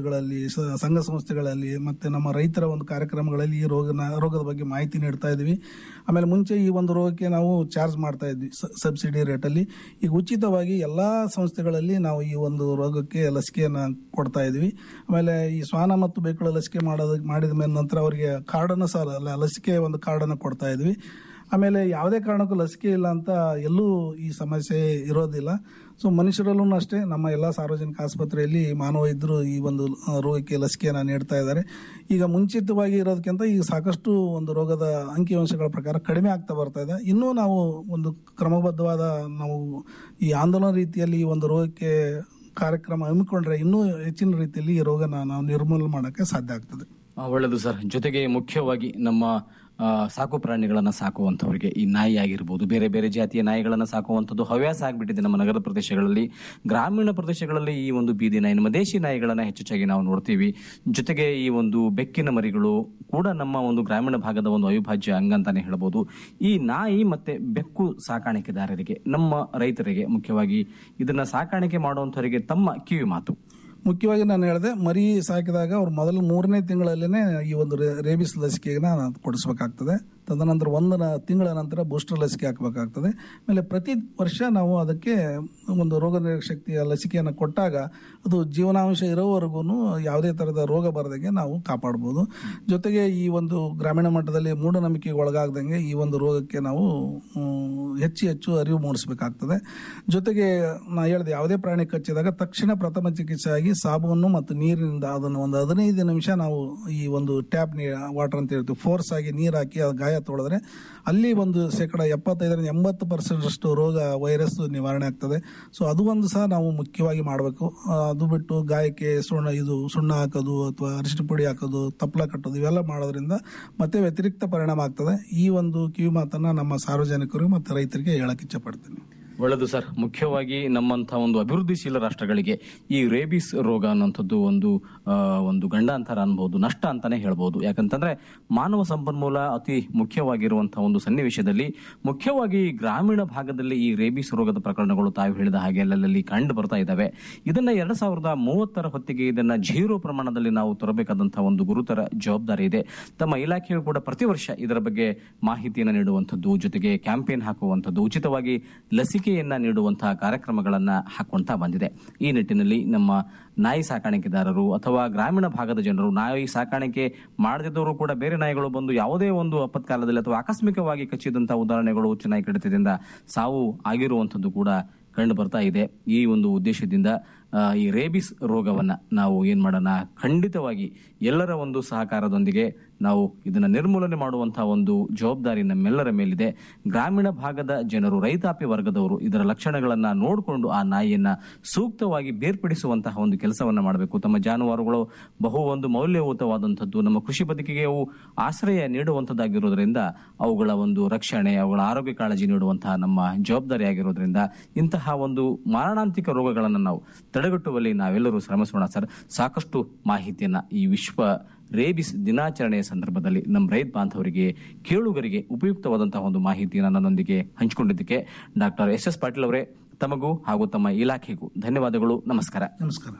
ಕಾಲೇಜುಗಳಲ್ಲಿ ಸ- ಸಂಘ ಸಂಸ್ಥೆಗಳಲ್ಲಿ ಮತ್ತೆ ನಮ್ಮ ರೈತರ ಒಂದು ಕಾರ್ಯಕ್ರಮಗಳಲ್ಲಿ ಈ ರೋಗನ ರೋಗದ ಬಗ್ಗೆ ಮಾಹಿತಿ ನೀಡ್ತಾ ಇದ್ವಿ ಆಮೇಲೆ ಮುಂಚೆ ಈ ಒಂದು ರೋಗಕ್ಕೆ ನಾವು ಚಾರ್ಜ್ ಮಾಡ್ತಾ ಇದ್ವಿ ಸ- ಸಬ್ಸಿಡಿ ರೇಟಲ್ಲಿ ಈಗ ಉಚಿತವಾಗಿ ಎಲ್ಲಾ ಸಂಸ್ಥೆಗಳಲ್ಲಿ ನಾವು ಈ ಒಂದು ರೋಗಕ್ಕೆ ಲಸಿಕೆಯನ್ನ ಕೊಡ್ತಾ ಇದ್ವಿ ಆಮೇಲೆ ಈ ಶ್ವಾನ ಮತ್ತು ಬೇಕುಳ ಲಸಿಕೆ ಮಾಡೋದ ಮಾಡಿದ ಮೇಲೆ ನಂತರ ಅವರಿಗೆ ಕಾರ್ಡನ್ನು ಸಹ ಲ- ಲಸಿಕೆ ಒಂದು ಕಾರ್ಡನ್ನು ಕೊಡ್ತಾ ಇದ್ವಿ ಆಮೇಲೆ ಯಾವುದೇ ಕಾರಣಕ್ಕೂ ಲಸಿಕೆ ಇಲ್ಲ ಅಂತ ಎಲ್ಲೂ ಈ ಸಮಸ್ಯೆ ಇರೋದಿಲ್ಲ ಸೊ ಮನುಷ್ಯರಲ್ಲೂ ಅಷ್ಟೇ ನಮ್ಮ ಎಲ್ಲ ಸಾರ್ವಜನಿಕ ಆಸ್ಪತ್ರೆಯಲ್ಲಿ ಮಾನವ ಇದ್ರು ಈ ಒಂದು ಆ, ರೋಗಕ್ಕೆ ಲಸಿಕೆಯನ್ನು ನೀಡ್ತಾ ಇದ್ದಾರೆ ಈಗ ಮುಂಚಿತವಾಗಿ ಇರೋದಕ್ಕಿಂತ ಈಗ ಸಾಕಷ್ಟು ಒಂದು ರೋಗದ ಅಂಕಿಅಂಶಗಳ ಪ್ರಕಾರ ಕಡಿಮೆ ಆಗ್ತಾ ಬರ್ತಾ ಇದೆ ಇನ್ನೂ ನಾವು ಒಂದು ಕ್ರಮಬದ್ಧವಾದ ನಾವು ಈ ಆಂದೋಲನ ರೀತಿಯಲ್ಲಿ ಈ ಒಂದು ರೋಗಕ್ಕೆ ಕಾರ್ಯಕ್ರಮ ಹಮ್ಮಿಕೊಂಡ್ರೆ ಇನ್ನೂ ಹೆಚ್ಚಿನ ರೀತಿಯಲ್ಲಿ ಈ ರೋಗನ ನಾವು ನಿರ್ಮೂಲನೆ ಮಾಡೋಕ್ಕೆ ಸಾಧ್ಯ ಆಗ್ತದೆ ಆ, ಒಳ್ಳೆಯದು ಸರ್ ಜೊತೆಗೆ ಮುಖ್ಯವಾಗಿ ನಮ್ಮ ಆ, ಸಾಕು ಪ್ರಾಣಿಗಳನ್ನ ಸಾಕುವಂಥವ್ರಿಗೆ ಈ ನಾಯಿ ಆಗಿರ್ಬೋದು ಬೇರೆ ಬೇರೆ ಜಾತಿಯ ನಾಯಿಗಳನ್ನ ಸಾಕುವಂಥದ್ದು ಹವ್ಯಾಸ ಆಗಿಬಿಟ್ಟಿದೆ ನಮ್ಮ ನಗರ ಪ್ರದೇಶಗಳಲ್ಲಿ ಗ್ರಾಮೀಣ ಪ್ರದೇಶಗಳಲ್ಲಿ ಈ ಒಂದು ಬೀದಿ ನಾಯಿ ನಮ್ಮ ದೇಶಿ ನಾಯಿಗಳನ್ನ ಹೆಚ್ಚೆಚ್ಚಾಗಿ ನಾವು ನೋಡ್ತೀವಿ ಜೊತೆಗೆ ಈ ಒಂದು ಬೆಕ್ಕಿನ ಮರಿಗಳು ಕೂಡ ನಮ್ಮ ಒಂದು ಗ್ರಾಮೀಣ ಭಾಗದ ಒಂದು ಅವಿಭಾಜ್ಯ ಅಂಗ ಅಂತಾನೆ ಹೇಳ್ಬೋದು ಈ ನಾಯಿ ಮತ್ತೆ ಬೆಕ್ಕು ಸಾಕಾಣಿಕೆದಾರರಿಗೆ ನಮ್ಮ ರೈತರಿಗೆ ಮುಖ್ಯವಾಗಿ ಇದನ್ನ ಸಾಕಾಣಿಕೆ ಮಾಡುವಂಥವರಿಗೆ ತಮ್ಮ ಕಿವಿ ಮಾತು ಮುಖ್ಯವಾಗಿ ನಾನು ಹೇಳಿದೆ ಮರಿ ಸಾಕಿದಾಗ ಅವ್ರು ಮೊದಲು ಮೂರನೇ ತಿಂಗಳಲ್ಲೇ ಈ ಒಂದು ರೇ- ರೇಬಿಸ್ ಲಸಿಕೆನ ಕೊಡಿಸ್ಬೇಕಾಗ್ತದೆ ತದನಂತರ ಒಂದು ನ- ತಿಂಗಳ ನಂತರ ಬೂಸ್ಟರ್ ಲಸಿಕೆ ಹಾಕಬೇಕಾಗ್ತದೆ ಆಮೇಲೆ ಪ್ರತಿ ವರ್ಷ ನಾವು ಅದಕ್ಕೆ ಒಂದು ರೋಗ ನಿರೋಧಕ ಶಕ್ತಿಯ ಲಸಿಕೆಯನ್ನು ಕೊಟ್ಟಾಗ ಅದು ಜೀವನಾಂಶ ಇರೋವರೆಗೂ ಯಾವುದೇ ಥರದ ರೋಗ ಬರದಂಗೆ ನಾವು ಕಾಪಾಡ್ಬೋದು ಜೊತೆಗೆ ಈ ಒಂದು ಗ್ರಾಮೀಣ ಮಟ್ಟದಲ್ಲಿ ಮೂಢನಂಬಿಕೆಗೆ ಒಳಗಾಗದಂಗೆ ಈ ಒಂದು ರೋಗಕ್ಕೆ ನಾವು ಹ್ಮ್, ಹೆಚ್ಚು ಹೆಚ್ಚು ಅರಿವು ಮೂಡಿಸಬೇಕಾಗ್ತದೆ ಜೊತೆಗೆ ನಾ ಹೇಳಿದೆ ಯಾವುದೇ ಪ್ರಾಣಿ ಕಚ್ಚಿದಾಗ ತಕ್ಷಣ ಪ್ರಥಮ ಚಿಕಿತ್ಸೆ ಆಗಿ ಸಾಬೂನು ಮತ್ತು ನೀರಿನಿಂದ ಅದನ್ನು ಒಂದು ಹದಿನೈದು ನಿಮಿಷ ನಾವು ಈ ಒಂದು ಟ್ಯಾಪ್ ನೀ ವಾಟರ್ ಅಂತ ಹೇಳ್ತೀವಿ ಫೋರ್ಸ್ ಆಗಿ ನೀರು ಹಾಕಿ ಅದು ಗಾಯ ತೊಳೆದ್ರೆ ಅಲ್ಲಿ ಒಂದು ಶೇಕಡ ಎಪ್ಪತ್ತೈದರಿಂದ ಎಂಬತ್ತು ಪರ್ಸೆಂಟ್ ಅಷ್ಟು ರೋಗ ವೈರಸ್ ನಿವಾರಣೆ ಆಗ್ತದೆ ಸೊ ಅದು ಒಂದು ಸಹ ನಾವು ಮುಖ್ಯವಾಗಿ ಮಾಡಬೇಕು ಅದು ಬಿಟ್ಟು ಗಾಯಕ್ಕೆ ಸುಣ್ಣ ಇದು ಸುಣ್ಣ ಹಾಕೋದು ಅಥವಾ ಅರಿಶಿನ ಪುಡಿ ಹಾಕೋದು ತಪ್ಪಲ ಕಟ್ಟೋದು ಇವೆಲ್ಲ ಮಾಡೋದ್ರಿಂದ ಮತ್ತೆ ವ್ಯತಿರಿಕ್ತ ಪರಿಣಾಮ ಆಗ್ತದೆ ಈ ಒಂದು ಕಿವಿ ಮಾತನ್ನ ನಮ್ಮ ಸಾರ್ವಜನಿಕರು ಮತ್ತು ರೈತರಿಗೆ ಹೇಳಕ್ ಇಚ್ಛಪಡ್ತೀನಿ ಒಳ್ಳೆಯದು ಸರ್ ಮುಖ್ಯವಾಗಿ ನಮ್ಮಂಥ ಒಂದು ಅಭಿವೃದ್ಧಿಶೀಲ ರಾಷ್ಟ್ರಗಳಿಗೆ ಈ ರೇಬಿಸ್ ರೋಗ ಅನ್ನೋಂಥದ್ದು ಒಂದು ಆ, ಒಂದು ಗಂಡಾಂತರ ಅನ್ಬಹುದು ನಷ್ಟ ಅಂತಾನೆ ಹೇಳ್ಬೋದು ಯಾಕಂತಂದ್ರೆ ಮಾನವ ಸಂಪನ್ಮೂಲ ಅತಿ ಮುಖ್ಯವಾಗಿರುವಂತಹ ಒಂದು ಸನ್ನಿವೇಶದಲ್ಲಿ ಮುಖ್ಯವಾಗಿ ಗ್ರಾಮೀಣ ಭಾಗದಲ್ಲಿ ಈ ರೇಬಿಸ್ ರೋಗದ ಪ್ರಕರಣಗಳು ತಾವು ಹೇಳಿದ ಹಾಗೆ ಅಲ್ಲಲ್ಲಿ ಕಂಡು ಬರ್ತಾ ಇದ್ದಾವೆ ಇದನ್ನ ಎರಡ್ ಸಾವಿರದ ಮೂವತ್ತರ ಹೊತ್ತಿಗೆ ಇದನ್ನ ಜೀರೋ ಪ್ರಮಾಣದಲ್ಲಿ ನಾವು ತರಬೇಕಾದಂತಹ ಒಂದು ಗುರುತರ ಜವಾಬ್ದಾರಿ ಇದೆ ತಮ್ಮ ಇಲಾಖೆಯು ಕೂಡ ಪ್ರತಿ ವರ್ಷ ಇದರ ಬಗ್ಗೆ ಮಾಹಿತಿಯನ್ನು ನೀಡುವಂಥದ್ದು ಜೊತೆಗೆ ಕ್ಯಾಂಪೇನ್ ಹಾಕುವಂಥದ್ದು ಉಚಿತವಾಗಿ ಲಸಿಕೆಯನ್ನ ನೀಡುವಂತಹ ಕಾರ್ಯಕ್ರಮಗಳನ್ನ ಹಾಕೊಂತಾ ಬಂದಿದೆ ಈ ನಿಟ್ಟಿನಲ್ಲಿ ನಮ್ಮ ನಾಯಿ ಸಾಕಾಣಿಕೆದಾರರು ಅಥವಾ ಗ್ರಾಮೀಣ ಭಾಗದ ಜನರು ನಾಯಿ ಸಾಕಾಣಿಕೆ ಮಾಡದಿದ್ದವರು ಕೂಡ ಬೇರೆ ನಾಯಿಗಳು ಬಂದು ಯಾವುದೇ ಒಂದು ಆಪತ್ಕಾಲದಲ್ಲಿ ಅಥವಾ ಆಕಸ್ಮಿಕವಾಗಿ ಕಚ್ಚಿದಂತಹ ಉದಾಹರಣೆಗಳು ಹುಚ್ಚು ಕಡಿತದಿಂದ ಸಾವು ಆಗಿರುವಂಥದ್ದು ಕೂಡ ಕಂಡು ಬರ್ತಾ ಇದೆ ಈ ಒಂದು ಉದ್ದೇಶದಿಂದ ಆ, ಈ ರೇಬಿಸ್ ರೋಗವನ್ನ ನಾವು ಏನ್ ಮಾಡೋಣ ಖಂಡಿತವಾಗಿ ಎಲ್ಲರ ಒಂದು ಸಹಕಾರದೊಂದಿಗೆ ನಾವು ಇದನ್ನ ನಿರ್ಮೂಲನೆ ಮಾಡುವಂತಹ ಒಂದು ಜವಾಬ್ದಾರಿ ನಮ್ಮೆಲ್ಲರ ಮೇಲಿದೆ ಗ್ರಾಮೀಣ ಭಾಗದ ಜನರು ರೈತಾಪಿ ವರ್ಗದವರು ಇದರ ಲಕ್ಷಣಗಳನ್ನ ನೋಡಿಕೊಂಡು ಆ ನಾಯಿಯನ್ನ ಸೂಕ್ತವಾಗಿ ಬೇರ್ಪಡಿಸುವಂತಹ ಒಂದು ಕೆಲಸವನ್ನ ಮಾಡಬೇಕು ತಮ್ಮ ಜಾನುವಾರುಗಳು ಬಹು ಒಂದು ಮೌಲ್ಯಯುತವಾದಂಥದ್ದು ನಮ್ಮ ಕೃಷಿ ಬದುಕಿಗೆ ಅವು ಆಶ್ರಯ ನೀಡುವಂತದ್ದಾಗಿರೋದ್ರಿಂದ ಅವುಗಳ ಒಂದು ರಕ್ಷಣೆ ಅವುಗಳ ಆರೋಗ್ಯ ಕಾಳಜಿ ನೀಡುವಂತಹ ನಮ್ಮ ಜವಾಬ್ದಾರಿ ಆಗಿರೋದ್ರಿಂದ ಇಂತಹ ಒಂದು ಮಾರಣಾಂತಿಕ ರೋಗಗಳನ್ನು ನಾವು ತಡೆಗಟ್ಟುವಲ್ಲಿ ನಾವೆಲ್ಲರೂ ಶ್ರಮಿಸೋಣ ಸರ್ ಸಾಕಷ್ಟು ಮಾಹಿತಿಯನ್ನ ಈ ವಿಶ್ವ ರೇಬಿಸ್ ದಿನಾಚರಣೆಯ ಸಂದರ್ಭದಲ್ಲಿ ನಮ್ಮ ರೈತ ಬಾಂಧವರಿಗೆ ಕೇಳುಗರಿಗೆ ಉಪಯುಕ್ತವಾದಂತಹ ಒಂದು ಮಾಹಿತಿಯನ್ನು ನನ್ನೊಂದಿಗೆ ಹಂಚಿಕೊಂಡಿದ್ದಕ್ಕೆ ಡಾಕ್ಟರ್ ಎಸ್ ಎಸ್ ಪಾಟೀಲ್ ಅವರೇ ತಮಗೂ ಹಾಗೂ ತಮ್ಮ ಇಲಾಖೆಗೂ ಧನ್ಯವಾದಗಳು ನಮಸ್ಕಾರ ನಮಸ್ಕಾರ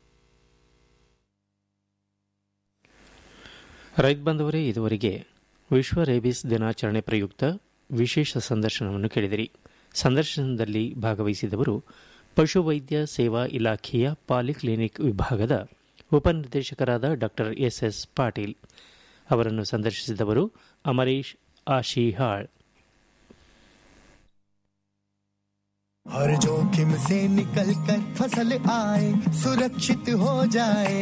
ರೈತ ಬಂದವರೇ ಇದುವರೆಗೆ ವಿಶ್ವ ರೇಬಿಸ್ ದಿನಾಚರಣೆ ಪ್ರಯುಕ್ತ ವಿಶೇಷ ಸಂದರ್ಶನವನ್ನು ಕೇಳಿದಿರಿ ಸಂದರ್ಶನದಲ್ಲಿ ಭಾಗವಹಿಸಿದವರು ಪಶುವೈದ್ಯ ಸೇವಾ ಇಲಾಖೆಯ ಪಾಲಿಕ್ಲಿನಿಕ್ ವಿಭಾಗದ ಉಪನಿರ್ದೇಶಕರಾದ ಡಾಕ್ಟರ್ ಎಸ್ ಎಸ್ ಪಾಟೀಲ್ ಅವರನ್ನು ಸಂದರ್ಶಿಸಿದವರು ಅಮರೀಶ್ ಆಶಿಹಾಳ್ हर जोखिम से निकल कर फसल आए सुरक्षित हो जाए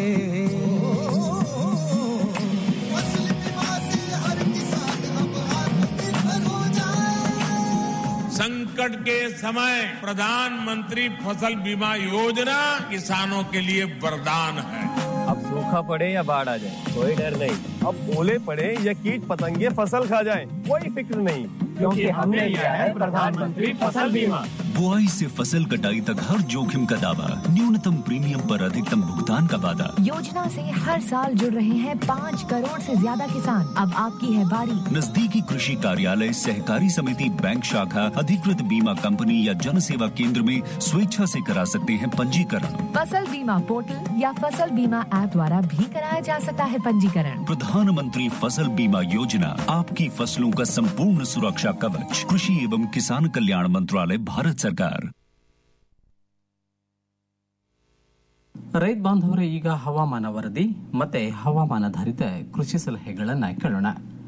फसल बीमा से हर किसान अब आत्मनिर्भर हो जाए संकट के समय प्रधानमंत्री फसल बीमा योजना किसानों के लिए वरदान है अब सूखा पड़े या बाढ़ आ जाए कोई डर नहीं अब ओले पड़े या कीट पतंगे फसल खा जाए कोई फिक्र नहीं क्योंकि हमने लिया है प्रधानमंत्री फसल बीमा बुआई से फसल कटाई तक हर जोखिम का दावा न्यूनतम प्रीमियम पर अधिकतम भुगतान का वादा योजना से हर साल जुड़ रहे हैं पाँच करोड़ से ज्यादा किसान अब आपकी है बारी नजदीकी कृषि कार्यालय सहकारी समिति बैंक शाखा अधिकृत बीमा कंपनी या जन सेवा केंद्र में स्वेच्छा से करा सकते हैं पंजीकरण फसल बीमा पोर्टल या फसल बीमा ऐप द्वारा भी कराया जा सकता है पंजीकरण प्रधानमंत्री फसल बीमा योजना आपकी फसलों का संपूर्ण सुरक्षा कवच कृषि एवं किसान कल्याण मंत्रालय भारत सरकार ರೈತ ಬಾಂಧವರೇ ಈಗ ಹವಾಮಾನ ವರದಿ ಮತ್ತೆ ಹವಾಮಾನಾಧಾರಿತ ಕೃಷಿ ಸಲಹೆಗಳನ್ನು ಕೇಳೋಣ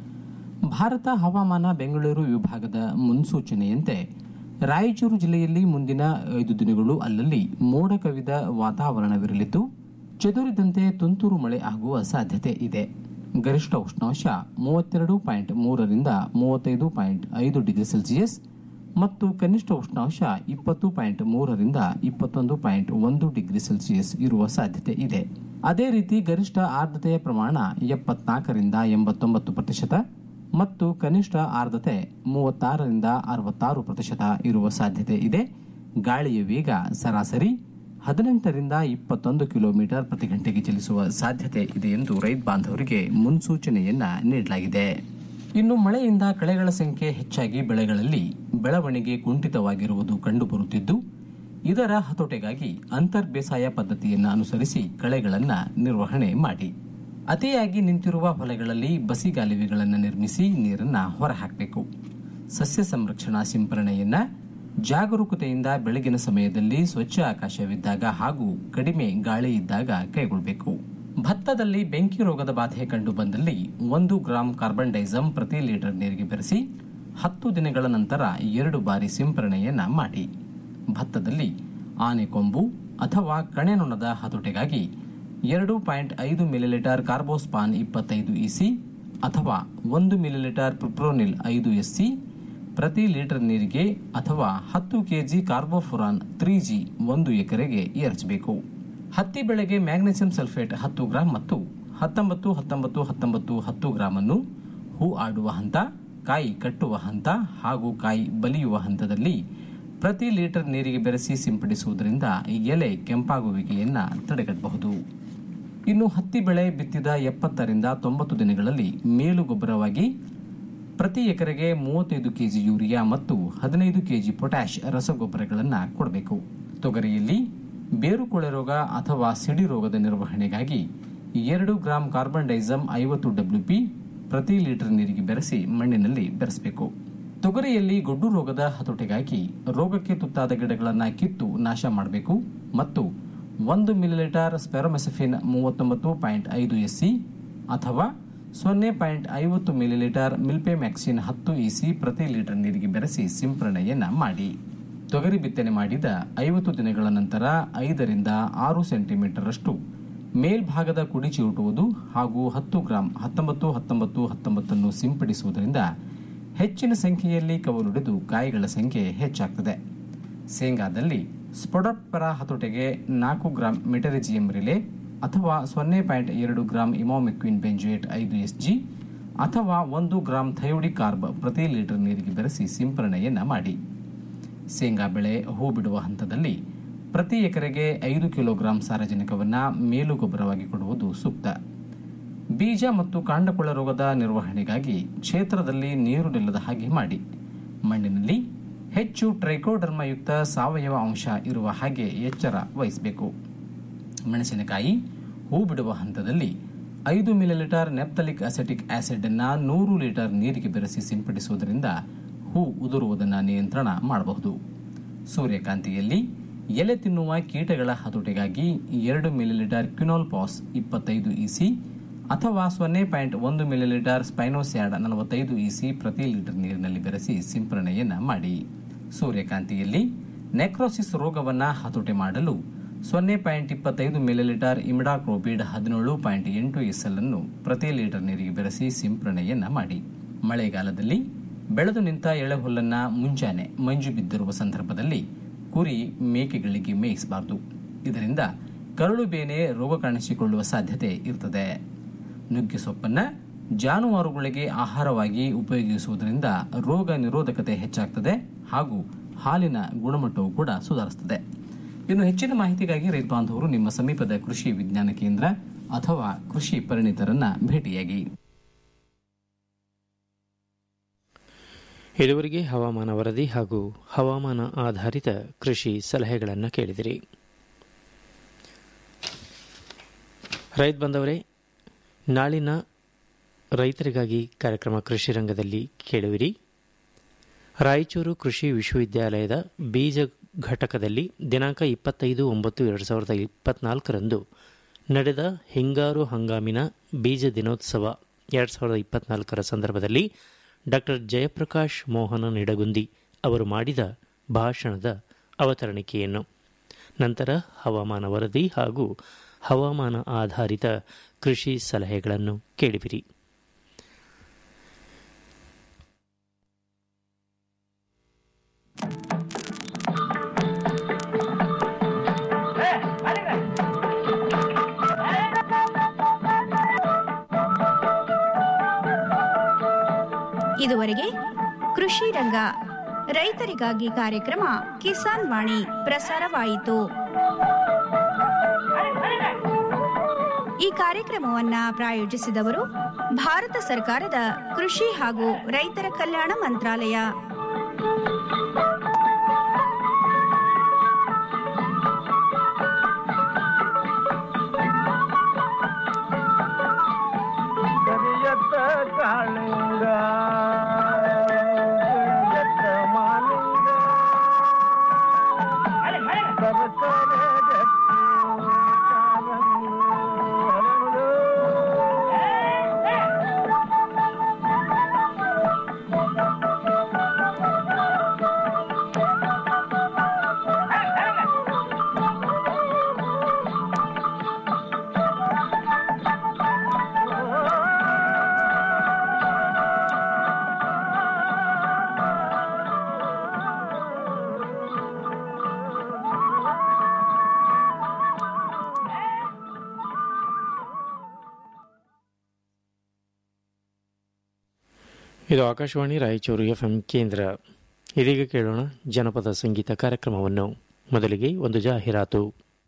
ಭಾರತ ಹವಾಮಾನ ಬೆಂಗಳೂರು ವಿಭಾಗದ ಮುನ್ಸೂಚನೆಯಂತೆ ರಾಯಚೂರು ಜಿಲ್ಲೆಯಲ್ಲಿ ಮುಂದಿನ ಐದು ದಿನಗಳು ಅಲ್ಲಲ್ಲಿ ಮೋಡ ಕವಿದ ವಾತಾವರಣವಿರಲಿದ್ದು ಚದುರಿದಂತೆ ತುಂತುರು ಮಳೆ ಆಗುವ ಸಾಧ್ಯತೆ ಇದೆ ಗರಿಷ್ಠ ಉಷ್ಣಾಂಶ ಮೂವತ್ತೆರಡು ಪಾಯಿಂಟ್ ಮೂರರಿಂದ ಮೂವತ್ತೈದು ಪಾಯಿಂಟ್ ಐದು ಡಿಗ್ರಿ ಸೆಲ್ಸಿಯಸ್ ಮತ್ತು ಕನಿಷ್ಠ ಉಷ್ಣಾಂಶ ಇಪ್ಪತ್ತು ಪಾಯಿಂಟ್ ಮೂರರಿಂದ ಇಪ್ಪತ್ತೊಂದು ಪಾಯಿಂಟ್ ಒಂದು ಡಿಗ್ರಿ ಸೆಲ್ಸಿಯಸ್ ಇರುವ ಸಾಧ್ಯತೆ ಇದೆ ಅದೇ ರೀತಿ ಗರಿಷ್ಠ ಆರ್ದ್ರತೆಯ ಪ್ರಮಾಣ ಎಪ್ಪತ್ನಾಲ್ಕರಿಂದ ಎಂಬತ್ತೊಂಬತ್ತು ಪ್ರತಿಶತ ಮತ್ತು ಕನಿಷ್ಠ ಆರ್ದ್ರತೆ ಮೂವತ್ತಾರರಿಂದ ಅರವತ್ತಾರು ಪ್ರತಿಶತ ಇರುವ ಸಾಧ್ಯತೆ ಇದೆ ಗಾಳಿಯ ವೇಗ ಸರಾಸರಿ ಹದಿನೆಂಟರಿಂದ ಇಪ್ಪತ್ತೊಂದು ಕಿಲೋಮೀಟರ್ ಪ್ರತಿ ಗಂಟೆಗೆ ಚಲಿಸುವ ಸಾಧ್ಯತೆ ಇದೆ ಎಂದು ರೈತ ಬಾಂಧವರಿಗೆ ಮುನ್ಸೂಚನೆಯನ್ನ ನೀಡಲಾಗಿದೆ ಇನ್ನು ಮಳೆಯಿಂದ ಕಳೆಗಳ ಸಂಖ್ಯೆ ಹೆಚ್ಚಾಗಿ ಬೆಳೆಗಳಲ್ಲಿ ಬೆಳವಣಿಗೆ ಕುಂಠಿತವಾಗಿರುವುದು ಕಂಡುಬರುತ್ತಿದ್ದು ಇದರ ಹತೋಟೆಗಾಗಿ ಅಂತರ್ ಬೇಸಾಯ ಪದ್ಧತಿಯನ್ನು ಅನುಸರಿಸಿ ಕಳೆಗಳನ್ನು ನಿರ್ವಹಣೆ ಮಾಡಿ ಅತಿಯಾಗಿ ನಿಂತಿರುವ ಹೊಲಗಳಲ್ಲಿ ಬಸಿಗಾಲುವೆಗಳನ್ನು ನಿರ್ಮಿಸಿ ನೀರನ್ನು ಹೊರಹಾಕಬೇಕು ಸಸ್ಯ ಸಂರಕ್ಷಣಾ ಸಿಂಪರಣೆಯನ್ನ ಜಾಗರೂಕತೆಯಿಂದ ಬೆಳಗಿನ ಸಮಯದಲ್ಲಿ ಸ್ವಚ್ಛ ಆಕಾಶವಿದ್ದಾಗ ಹಾಗೂ ಕಡಿಮೆ ಗಾಳಿ ಇದ್ದಾಗ ಕೈಗೊಳ್ಳಬೇಕು ಭತ್ತದಲ್ಲಿ ಬೆಂಕಿ ರೋಗದ ಬಾಧೆ ಕಂಡು ಬಂದಲ್ಲಿ ಒಂದು ಗ್ರಾಂ ಕಾರ್ಬನ್ ಡೈಸಮ್ ಪ್ರತಿ ಲೀಟರ್ ನೀರಿಗೆ ಬೆರೆಸಿ ಹತ್ತು ದಿನಗಳ ನಂತರ ಎರಡು ಬಾರಿ ಸಿಂಪರಣೆಯನ್ನ ಮಾಡಿ ಭತ್ತದಲ್ಲಿ ಆನೆಕೊಂಬು ಅಥವಾ ಕಣೆನೊಣದ ಹತೋಟೆಗಾಗಿ ಎರಡು ಪಾಯಿಂಟ್ ಐದು ಮಿಲಿಲೀಟರ್ ಕಾರ್ಬೋಸ್ಪಾನ್ ಇಪ್ಪತ್ತೈದು ಇಸಿ ಅಥವಾ ಒಂದು ಮಿಲಿಲೀಟರ್ ಪ್ರಿಪ್ರೋನಿಲ್ ಐದು ಎಸ್ಸಿ ಪ್ರತಿ ಲೀಟರ್ ನೀರಿಗೆ ಅಥವಾ ಹತ್ತು ಕೆಜಿ ಕಾರ್ಬೋಫುರಾನ್ ತ್ರೀ ಜಿ ಒಂದು ಎಕರೆಗೆ ಏರಿಸಬೇಕು ಹತ್ತಿ ಬೆಳೆಗೆ ಮ್ಯಾಗ್ನೆಸಿಯಂ ಸಲ್ಫೇಟ್ ಹತ್ತು ಗ್ರಾಂ ಮತ್ತು ಹತ್ತೊಂಬತ್ತು ಹತ್ತೊಂಬತ್ತು ಹತ್ತೊಂಬತ್ತು ಹತ್ತು ಗ್ರಾಂ ಅನ್ನು ಹೂ ಆಡುವ ಹಂತ ಕಾಯಿ ಕಟ್ಟುವ ಹಂತ ಹಾಗೂ ಕಾಯಿ ಬಲಿಯುವ ಹಂತದಲ್ಲಿ ಪ್ರತಿ ಲೀಟರ್ ನೀರಿಗೆ ಬೆರೆಸಿ ಸಿಂಪಡಿಸುವುದರಿಂದ ಎಲೆ ಕೆಂಪಾಗುವಿಕೆಯನ್ನ ತಡೆಗಟ್ಟಬಹುದು ಇನ್ನು ಹತ್ತಿ ಬೆಳೆ ಬಿತ್ತಿದ ಎಪ್ಪತ್ತರಿಂದ ತೊಂಬತ್ತು ದಿನಗಳಲ್ಲಿ ಮೇಲು ಗೊಬ್ಬರವಾಗಿ ಪ್ರತಿ ಎಕರೆಗೆ ಮೂವತ್ತೈದು ಕೆಜಿ ಯೂರಿಯಾ ಮತ್ತು ಹದಿನೈದು ಕೆಜಿ ಪೊಟ್ಯಾಶ್ ರಸಗೊಬ್ಬರಗಳನ್ನು ಕೊಡಬೇಕು ತೊಗರಿಯಲ್ಲಿ ಬೇರುಕೊಳೆ ರೋಗ ಅಥವಾ ಸಿಡಿ ರೋಗದ ನಿರ್ವಹಣೆಗಾಗಿ ಎರಡು ಗ್ರಾಂ ಕಾರ್ಬನ್ ಡೈಸಮ್ ಐವತ್ತು ಡಬ್ಲ್ಯೂಪಿ ಪ್ರತಿ ಲೀಟರ್ ನೀರಿಗೆ ಬೆರೆಸಿ ಮಣ್ಣಿನಲ್ಲಿ ಬೆರೆಸಬೇಕು ತೊಗರಿಯಲ್ಲಿ ಗೊಡ್ಡು ರೋಗದ ಹತೋಟಿಗಾಗಿ ರೋಗಕ್ಕೆ ತುತ್ತಾದ ಗಿಡಗಳನ್ನು ಕಿತ್ತು ನಾಶ ಮಾಡಬೇಕು ಮತ್ತು ಒಂದು ಮಿಲಿಲೀಟರ್ ಸ್ಪೆರೋಮೆಸಫಿನ್ ಮೂವತ್ತೊಂಬತ್ತು ಪಾಯಿಂಟ್ ಐದು ಎಸ್ಸಿ ಅಥವಾ ಸೊನ್ನೆ ಪಾಯಿಂಟ್ ಐವತ್ತು ಮಿಲಿಲೀಟರ್ ಮಿಲ್ಪೆ ಮ್ಯಾಕ್ಸಿನ್ ಹತ್ತು ಇಸಿ ಪ್ರತಿ ಲೀಟರ್ ನೀರಿಗೆ ಬೆರೆಸಿ ಸಿಂಪರಣೆಯನ್ನ ಮಾಡಿ ತೊಗರಿ ಬಿತ್ತನೆ ಮಾಡಿದ ಐವತ್ತು ದಿನಗಳ ನಂತರ ಐದರಿಂದ ಆರು ಸೆಂಟಿಮೀಟರ್ ಅಷ್ಟು ಮೇಲ್ಭಾಗದ ಕುಡಿ ಚಿವುಟುವುದು ಹಾಗೂ ಹತ್ತು ಗ್ರಾಂ ಹತ್ತೊಂಬತ್ತು ಹತ್ತೊಂಬತ್ತು ಹತ್ತೊಂಬತ್ತನ್ನು ಸಿಂಪಡಿಸುವುದರಿಂದ ಹೆಚ್ಚಿನ ಸಂಖ್ಯೆಯಲ್ಲಿ ಕವಲೊಡೆದು ಕಾಯಿಗಳ ಸಂಖ್ಯೆ ಹೆಚ್ಚಾಗ್ತದೆ ಶೇಂಗಾದಲ್ಲಿ ಸ್ಪೊಡಪರ ಹತೋಟೆಗೆ ನಾಲ್ಕು ಗ್ರಾಂ ಮೆಟರಿಜಿಯಂ ರಿಲೆ ಅಥವಾ ಸೊನ್ನೆ ಪಾಯಿಂಟ್ ಎರಡು ಗ್ರಾಂ ಇಮೋಮಿಕ್ವಿನ್ ಬೆಂಜುಯೇಟ್ ಐದು ಎಸ್ ಜಿ ಅಥವಾ ಒಂದು ಗ್ರಾಂ ಥಯೋಡಿ ಕಾರ್ಬ್ ಪ್ರತಿ ಲೀಟರ್ ನೀರಿಗೆ ಬೆರೆಸಿ ಸಿಂಪರಣೆಯನ್ನ ಮಾಡಿ ಶೇಂಗಾ ಬೆಳೆ ಹೂ ಬಿಡುವ ಹಂತದಲ್ಲಿ ಪ್ರತಿ ಎಕರೆಗೆ ಐದು ಕಿಲೋಗ್ರಾಂ ಸಾರಜನಕವನ್ನು ಮೇಲು ಗೊಬ್ಬರವಾಗಿ ಕೊಡುವುದು ಸೂಕ್ತ ಬೀಜ ಮತ್ತು ಕಾಂಡಕೊಳ ರೋಗದ ನಿರ್ವಹಣೆಗಾಗಿ ಕ್ಷೇತ್ರದಲ್ಲಿ ನೀರು ನಿಲ್ಲದ ಹಾಗೆ ಮಾಡಿ ಮಣ್ಣಿನಲ್ಲಿ ಹೆಚ್ಚು ಟ್ರೈಕೋಡರ್ಮಯುಕ್ತ ಸಾವಯವ ಅಂಶ ಇರುವ ಹಾಗೆ ಎಚ್ಚರ ವಹಿಸಬೇಕು ಮೆಣಸಿನಕಾಯಿ ಹೂ ಬಿಡುವ ಹಂತದಲ್ಲಿ ಐದು ಮಿಲಿಲೀಟರ್ ನೆಪ್ತಲಿಕ್ ಅಸೆಟಿಕ್ ಆಸಿಡ್ ಅನ್ನ ನೂರು ಲೀಟರ್ ನೀರಿಗೆ ಬೆರೆಸಿ ಸಿಂಪಡಿಸುವುದರಿಂದ ಹೂ ಉದುರುವುದನ್ನು ನಿಯಂತ್ರಣ ಮಾಡಬಹುದು ಸೂರ್ಯಕಾಂತಿಯಲ್ಲಿ ಎಲೆ ತಿನ್ನುವ ಕೀಟಗಳ ಹತೋಟಿಗಾಗಿ ಎರಡು ಮಿಲಿಲೀಟರ್ ಕ್ವಿನೋಲ್ ಪಾಸ್ ಇಪ್ಪತ್ತೈದು ಇಸಿ ಅಥವಾ ಸೊನ್ನೆ ಪಾಯಿಂಟ್ ಒಂದು ಮಿಲಿಲೀಟರ್ ಸ್ಪೈನೋಸ್ಯಾಡ್ ನಲವತ್ತೈದು ಇಸಿ ಪ್ರತಿ ಲೀಟರ್ ನೀರಿನಲ್ಲಿ ಬೆರೆಸಿ ಸಿಂಪರಣೆಯನ್ನ ಮಾಡಿ ಸೂರ್ಯಕಾಂತಿಯಲ್ಲಿ ನೆಕ್ರೋಸಿಸ್ ರೋಗವನ್ನು ಹತೋಟಿ ಮಾಡಲು ಸೊನ್ನೆ ಪಾಯಿಂಟ್ ಇಪ್ಪತ್ತೈದು ಮಿಲಿಲೀಟರ್ ಇಮಿಡಾಕ್ರೋಪಿಡ್ ಹದಿನೇಳು ಪಾಯಿಂಟ್ ಎಂಟು ಎಸ್ಎಲ್ ಅನ್ನು ಪ್ರತಿ ಲೀಟರ್ ನೀರಿಗೆ ಬೆರೆಸಿ ಸಿಂಪರಣೆಯನ್ನ ಮಾಡಿ ಮಳೆಗಾಲದಲ್ಲಿ ಬೆಳೆದು ನಿಂತ ಎಳೆಹುಲ್ಲನ್ನ ಮುಂಜಾನೆ ಮಂಜು ಬಿದ್ದಿರುವ ಸಂದರ್ಭದಲ್ಲಿ ಕುರಿ ಮೇಕೆಗಳಿಗೆ ಮೇಯಿಸಬಾರದು ಇದರಿಂದ ಕರಳು ಬೇನೆ ರೋಗ ಕಾಣಿಸಿಕೊಳ್ಳುವ ಸಾಧ್ಯತೆ ಇರ್ತದೆ ನುಗ್ಗೆ ಸೊಪ್ಪನ್ನ ಜಾನುವಾರುಗಳಿಗೆ ಆಹಾರವಾಗಿ ಉಪಯೋಗಿಸುವುದರಿಂದ ರೋಗ ನಿರೋಧಕತೆ ಹೆಚ್ಚಾಗ್ತದೆ ಹಾಗೂ ಹಾಲಿನ ಗುಣಮಟ್ಟವೂ ಕೂಡ ಸುಧಾರಿಸುತ್ತದೆ ಇನ್ನು ಹೆಚ್ಚಿನ ಮಾಹಿತಿಗಾಗಿ ರೈತ ಬಾಂಧವರು ನಿಮ್ಮ ಸಮೀಪದ ಕೃಷಿ ವಿಜ್ಞಾನ ಕೇಂದ್ರ ಅಥವಾ ಕೃಷಿ ಪರಿಣಿತರನ್ನ ಭೇಟಿಯಾಗಿ ಇದುವರೆಗೆ ಹವಾಮಾನ ವರದಿ ಹಾಗೂ ಹವಾಮಾನ ಆಧಾರಿತ ಕೃಷಿ ಸಲಹೆಗಳನ್ನು ಕೇಳಿದಿರಿ ರೈತ ಬಂದವರೇ ನಾಳಿನ ರೈತರಿಗಾಗಿ ಕಾರ್ಯಕ್ರಮ ಕೃಷಿ ರಂಗದಲ್ಲಿ ಕೇಳುವಿರಿ ರಾಯಚೂರು ಕೃಷಿ ವಿಶ್ವವಿದ್ಯಾಲಯದ ಬೀಜ ಘಟಕದಲ್ಲಿ ದಿನಾಂಕ ಇಪ್ಪತ್ತೈದು ಒಂಬತ್ತು ಎರಡು ಸಾವಿರದ ಇಪ್ಪತ್ನಾಲ್ಕರಂದು ನಡೆದ ಹಿಂಗಾರು ಹಂಗಾಮಿನ ಬೀಜ ದಿನೋತ್ಸವ ಎರಡು ಸಾವಿರದ ಇಪ್ಪತ್ನಾಲ್ಕರ ಸಂದರ್ಭದಲ್ಲಿ ಡಾಕ್ಟರ್ ಜಯಪ್ರಕಾಶ್ ಮೋಹನ ನಿಡಗುಂದಿ ಅವರು ಮಾಡಿದ ಭಾಷಣದ ಅವತರಣಿಕೆಯನ್ನು ನಂತರ ಹವಾಮಾನ ವರದಿ ಹಾಗೂ ಹವಾಮಾನ ಆಧಾರಿತ ಕೃಷಿ ಸಲಹೆಗಳನ್ನು ಕೇಳಿಬಿರಿ ಇದುವರೆಗೆ ಕೃಷಿ ರಂಗ ರೈತರಿಗಾಗಿ ಕಾರ್ಯಕ್ರಮ ಕಿಸಾನ್ ವಾಣಿ ಪ್ರಸಾರವಾಯಿತು ಈ ಕಾರ್ಯಕ್ರಮವನ್ನ ಪ್ರಾಯೋಜಿಸಿದವರು ಭಾರತ ಸರ್ಕಾರದ ಕೃಷಿ ಹಾಗೂ ರೈತರ ಕಲ್ಯಾಣ ಮಂತ್ರಾಲಯ ಕರಿಯತ್ತ ಕಾಳಿಂಗ ಕರಿಯತ್ತ ಮಾಲಿಂಗ ಸರಸರ ಗಟ್ಟಿ ಕಾಲಂಗಿ ಹರಳು. ಇದು ಆಕಾಶವಾಣಿ ರಾಯಚೂರು ಎಫ್ಎಂ ಕೇಂದ್ರ ಇದೀಗ ಕೇಳೋಣ ಜನಪದ ಸಂಗೀತ ಕಾರ್ಯಕ್ರಮವನ್ನು ಮೊದಲಿಗೆ ಒಂದು ಜಾಹೀರಾತು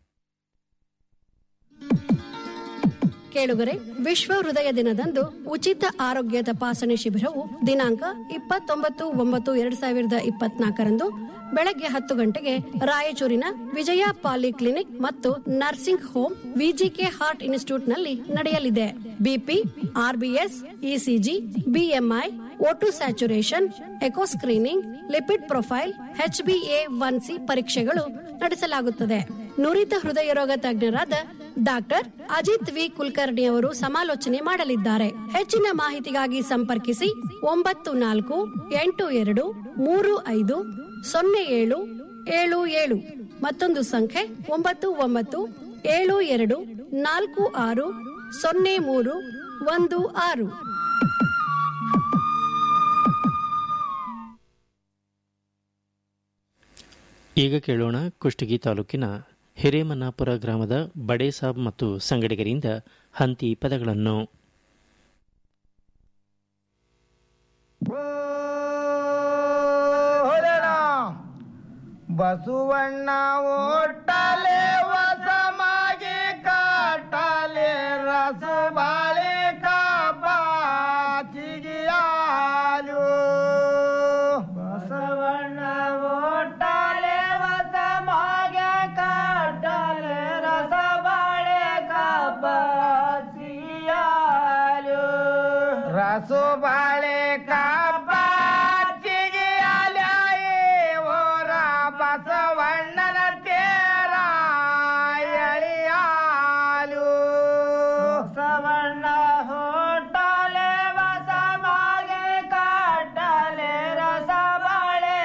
ಕೇಳುಗರೆ ವಿಶ್ವ ಹೃದಯ ದಿನದಂದು ಉಚಿತ ಆರೋಗ್ಯ ತಪಾಸಣೆ ಶಿಬಿರವು ದಿನಾಂಕ ಇಪ್ಪತ್ತೊಂಬತ್ತು ಒಂಬತ್ತು ಎರಡ್ ಸಾವಿರದ ಇಪ್ಪತ್ನಾಲ್ಕರಂದು ಬೆಳಗ್ಗೆ ಹತ್ತು ಗಂಟೆಗೆ ರಾಯಚೂರಿನ ವಿಜಯ ಪಾಲಿ ಕ್ಲಿನಿಕ್ ಮತ್ತು ನರ್ಸಿಂಗ್ ಹೋಮ್ ವಿಜಿಕೆ ಹಾರ್ಟ್ ಇನ್ಸ್ಟಿಟ್ಯೂಟ್ನಲ್ಲಿ ನಡೆಯಲಿದೆ BP RBS ECG BMI O two saturation echo screening lipid profile HbA one C ಪರೀಕ್ಷೆಗಳು ನಡೆಸಲಾಗುತ್ತದೆ ನುರಿತ ಹೃದಯ ರೋಗ ತಜ್ಞರಾದ ಡಾಕ್ಟರ್ ಅಜಿತ್ ವಿ ಕುಲಕರ್ಣಿ ಅವರು ಸಮಾಲೋಚನೆ ಮಾಡಲಿದ್ದಾರೆ ಹೆಚ್ಚಿನ ಮಾಹಿತಿಗಾಗಿ ಸಂಪರ್ಕಿಸಿ ಒಂಬತ್ತು ನಾಲ್ಕು ಎಂಟು ಎರಡು ಮೂರು ಐದು ಸೊನ್ನೆ ಏಳು ಏಳು ಏಳು ಮತ್ತೊಂದು ಸಂಖ್ಯೆ ಒಂಬತ್ತು ಒಂಬತ್ತು ಏಳು ಎರಡು ನಾಲ್ಕು ಆರು ಸೊನ್ನೆ ಮೂರು ಒಂದು ಆರು ಈಗ ಕೇಳೋಣ ಕುಷ್ಟಗಿ ತಾಲೂಕಿನ ಹಿರೇಮನ್ನಾಪುರ ಗ್ರಾಮದ ಬಡೇಸಾಬ್ ಮತ್ತು ಸಂಗಡಿಗರಿಂದ ಹಂತಿ ಪದಗಳನ್ನು ಬಸವಣ್ಣ ಓಟಲೆ ವಸಮಾಗಿ ಕಾಟಲೆ ರಸ ಬಾಳೆ ಕಾಪಾಚಿಗಿಯಾಲು ಬಸವಣ್ಣ ಓಟಲೆ ವಸಮಾಗೆ ಕಾಟಲೆ ರಸ ಬಾಳೆ ಕಾಪಾಚಿಗಿಯಾಲು ರಸ ಬಾಳೆ ಕಾಪಾಚಿಗಿಯಾಲ ಓರ ಬಸವಣ್ಣನ ತೇರ ಎಳಿಯಾಲು ಬಸವಣ್ಣ ಹೋಟಲೆ ಬಸ ಮಾಗೆ ಕಾಟಲೆ ರಸ ಬಾಳೆ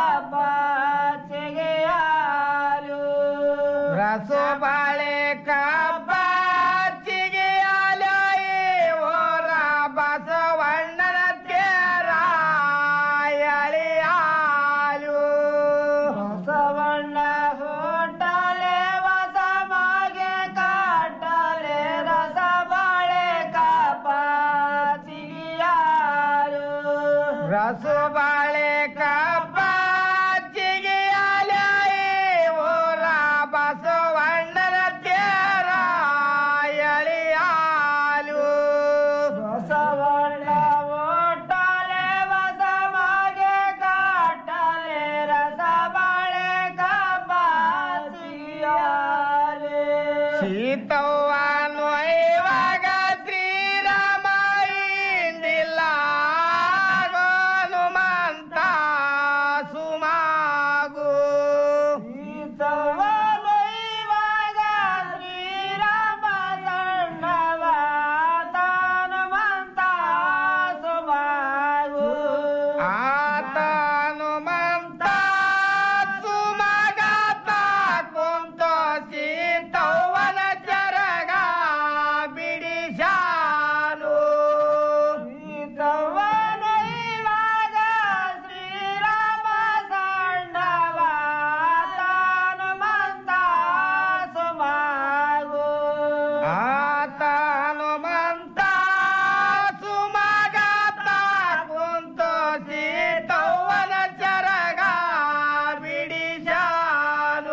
ಕಾಪಾಚಿಗೆಯಾಲು ರಸ ಬಾಳೆ ಕಾಪಾಚಿಗೆಯಾಲ ಓರ ಬಸವಣ್ಣನ ತೇರ ಎಳಿಯಾಲು ಬಸವಣ್ಣ ಹೋಟಲೆ ಬಸ ಮಾಗೆ ಕಾಟಲೆ ರಸ ಬಾಳೆ ಕಾಪಾಚಿಗಿಯಾಲು ರಸ ಬಾಳೆ ಕಾಪಾಚಿಗಿಯಾಲ ಸೀತವ್ವ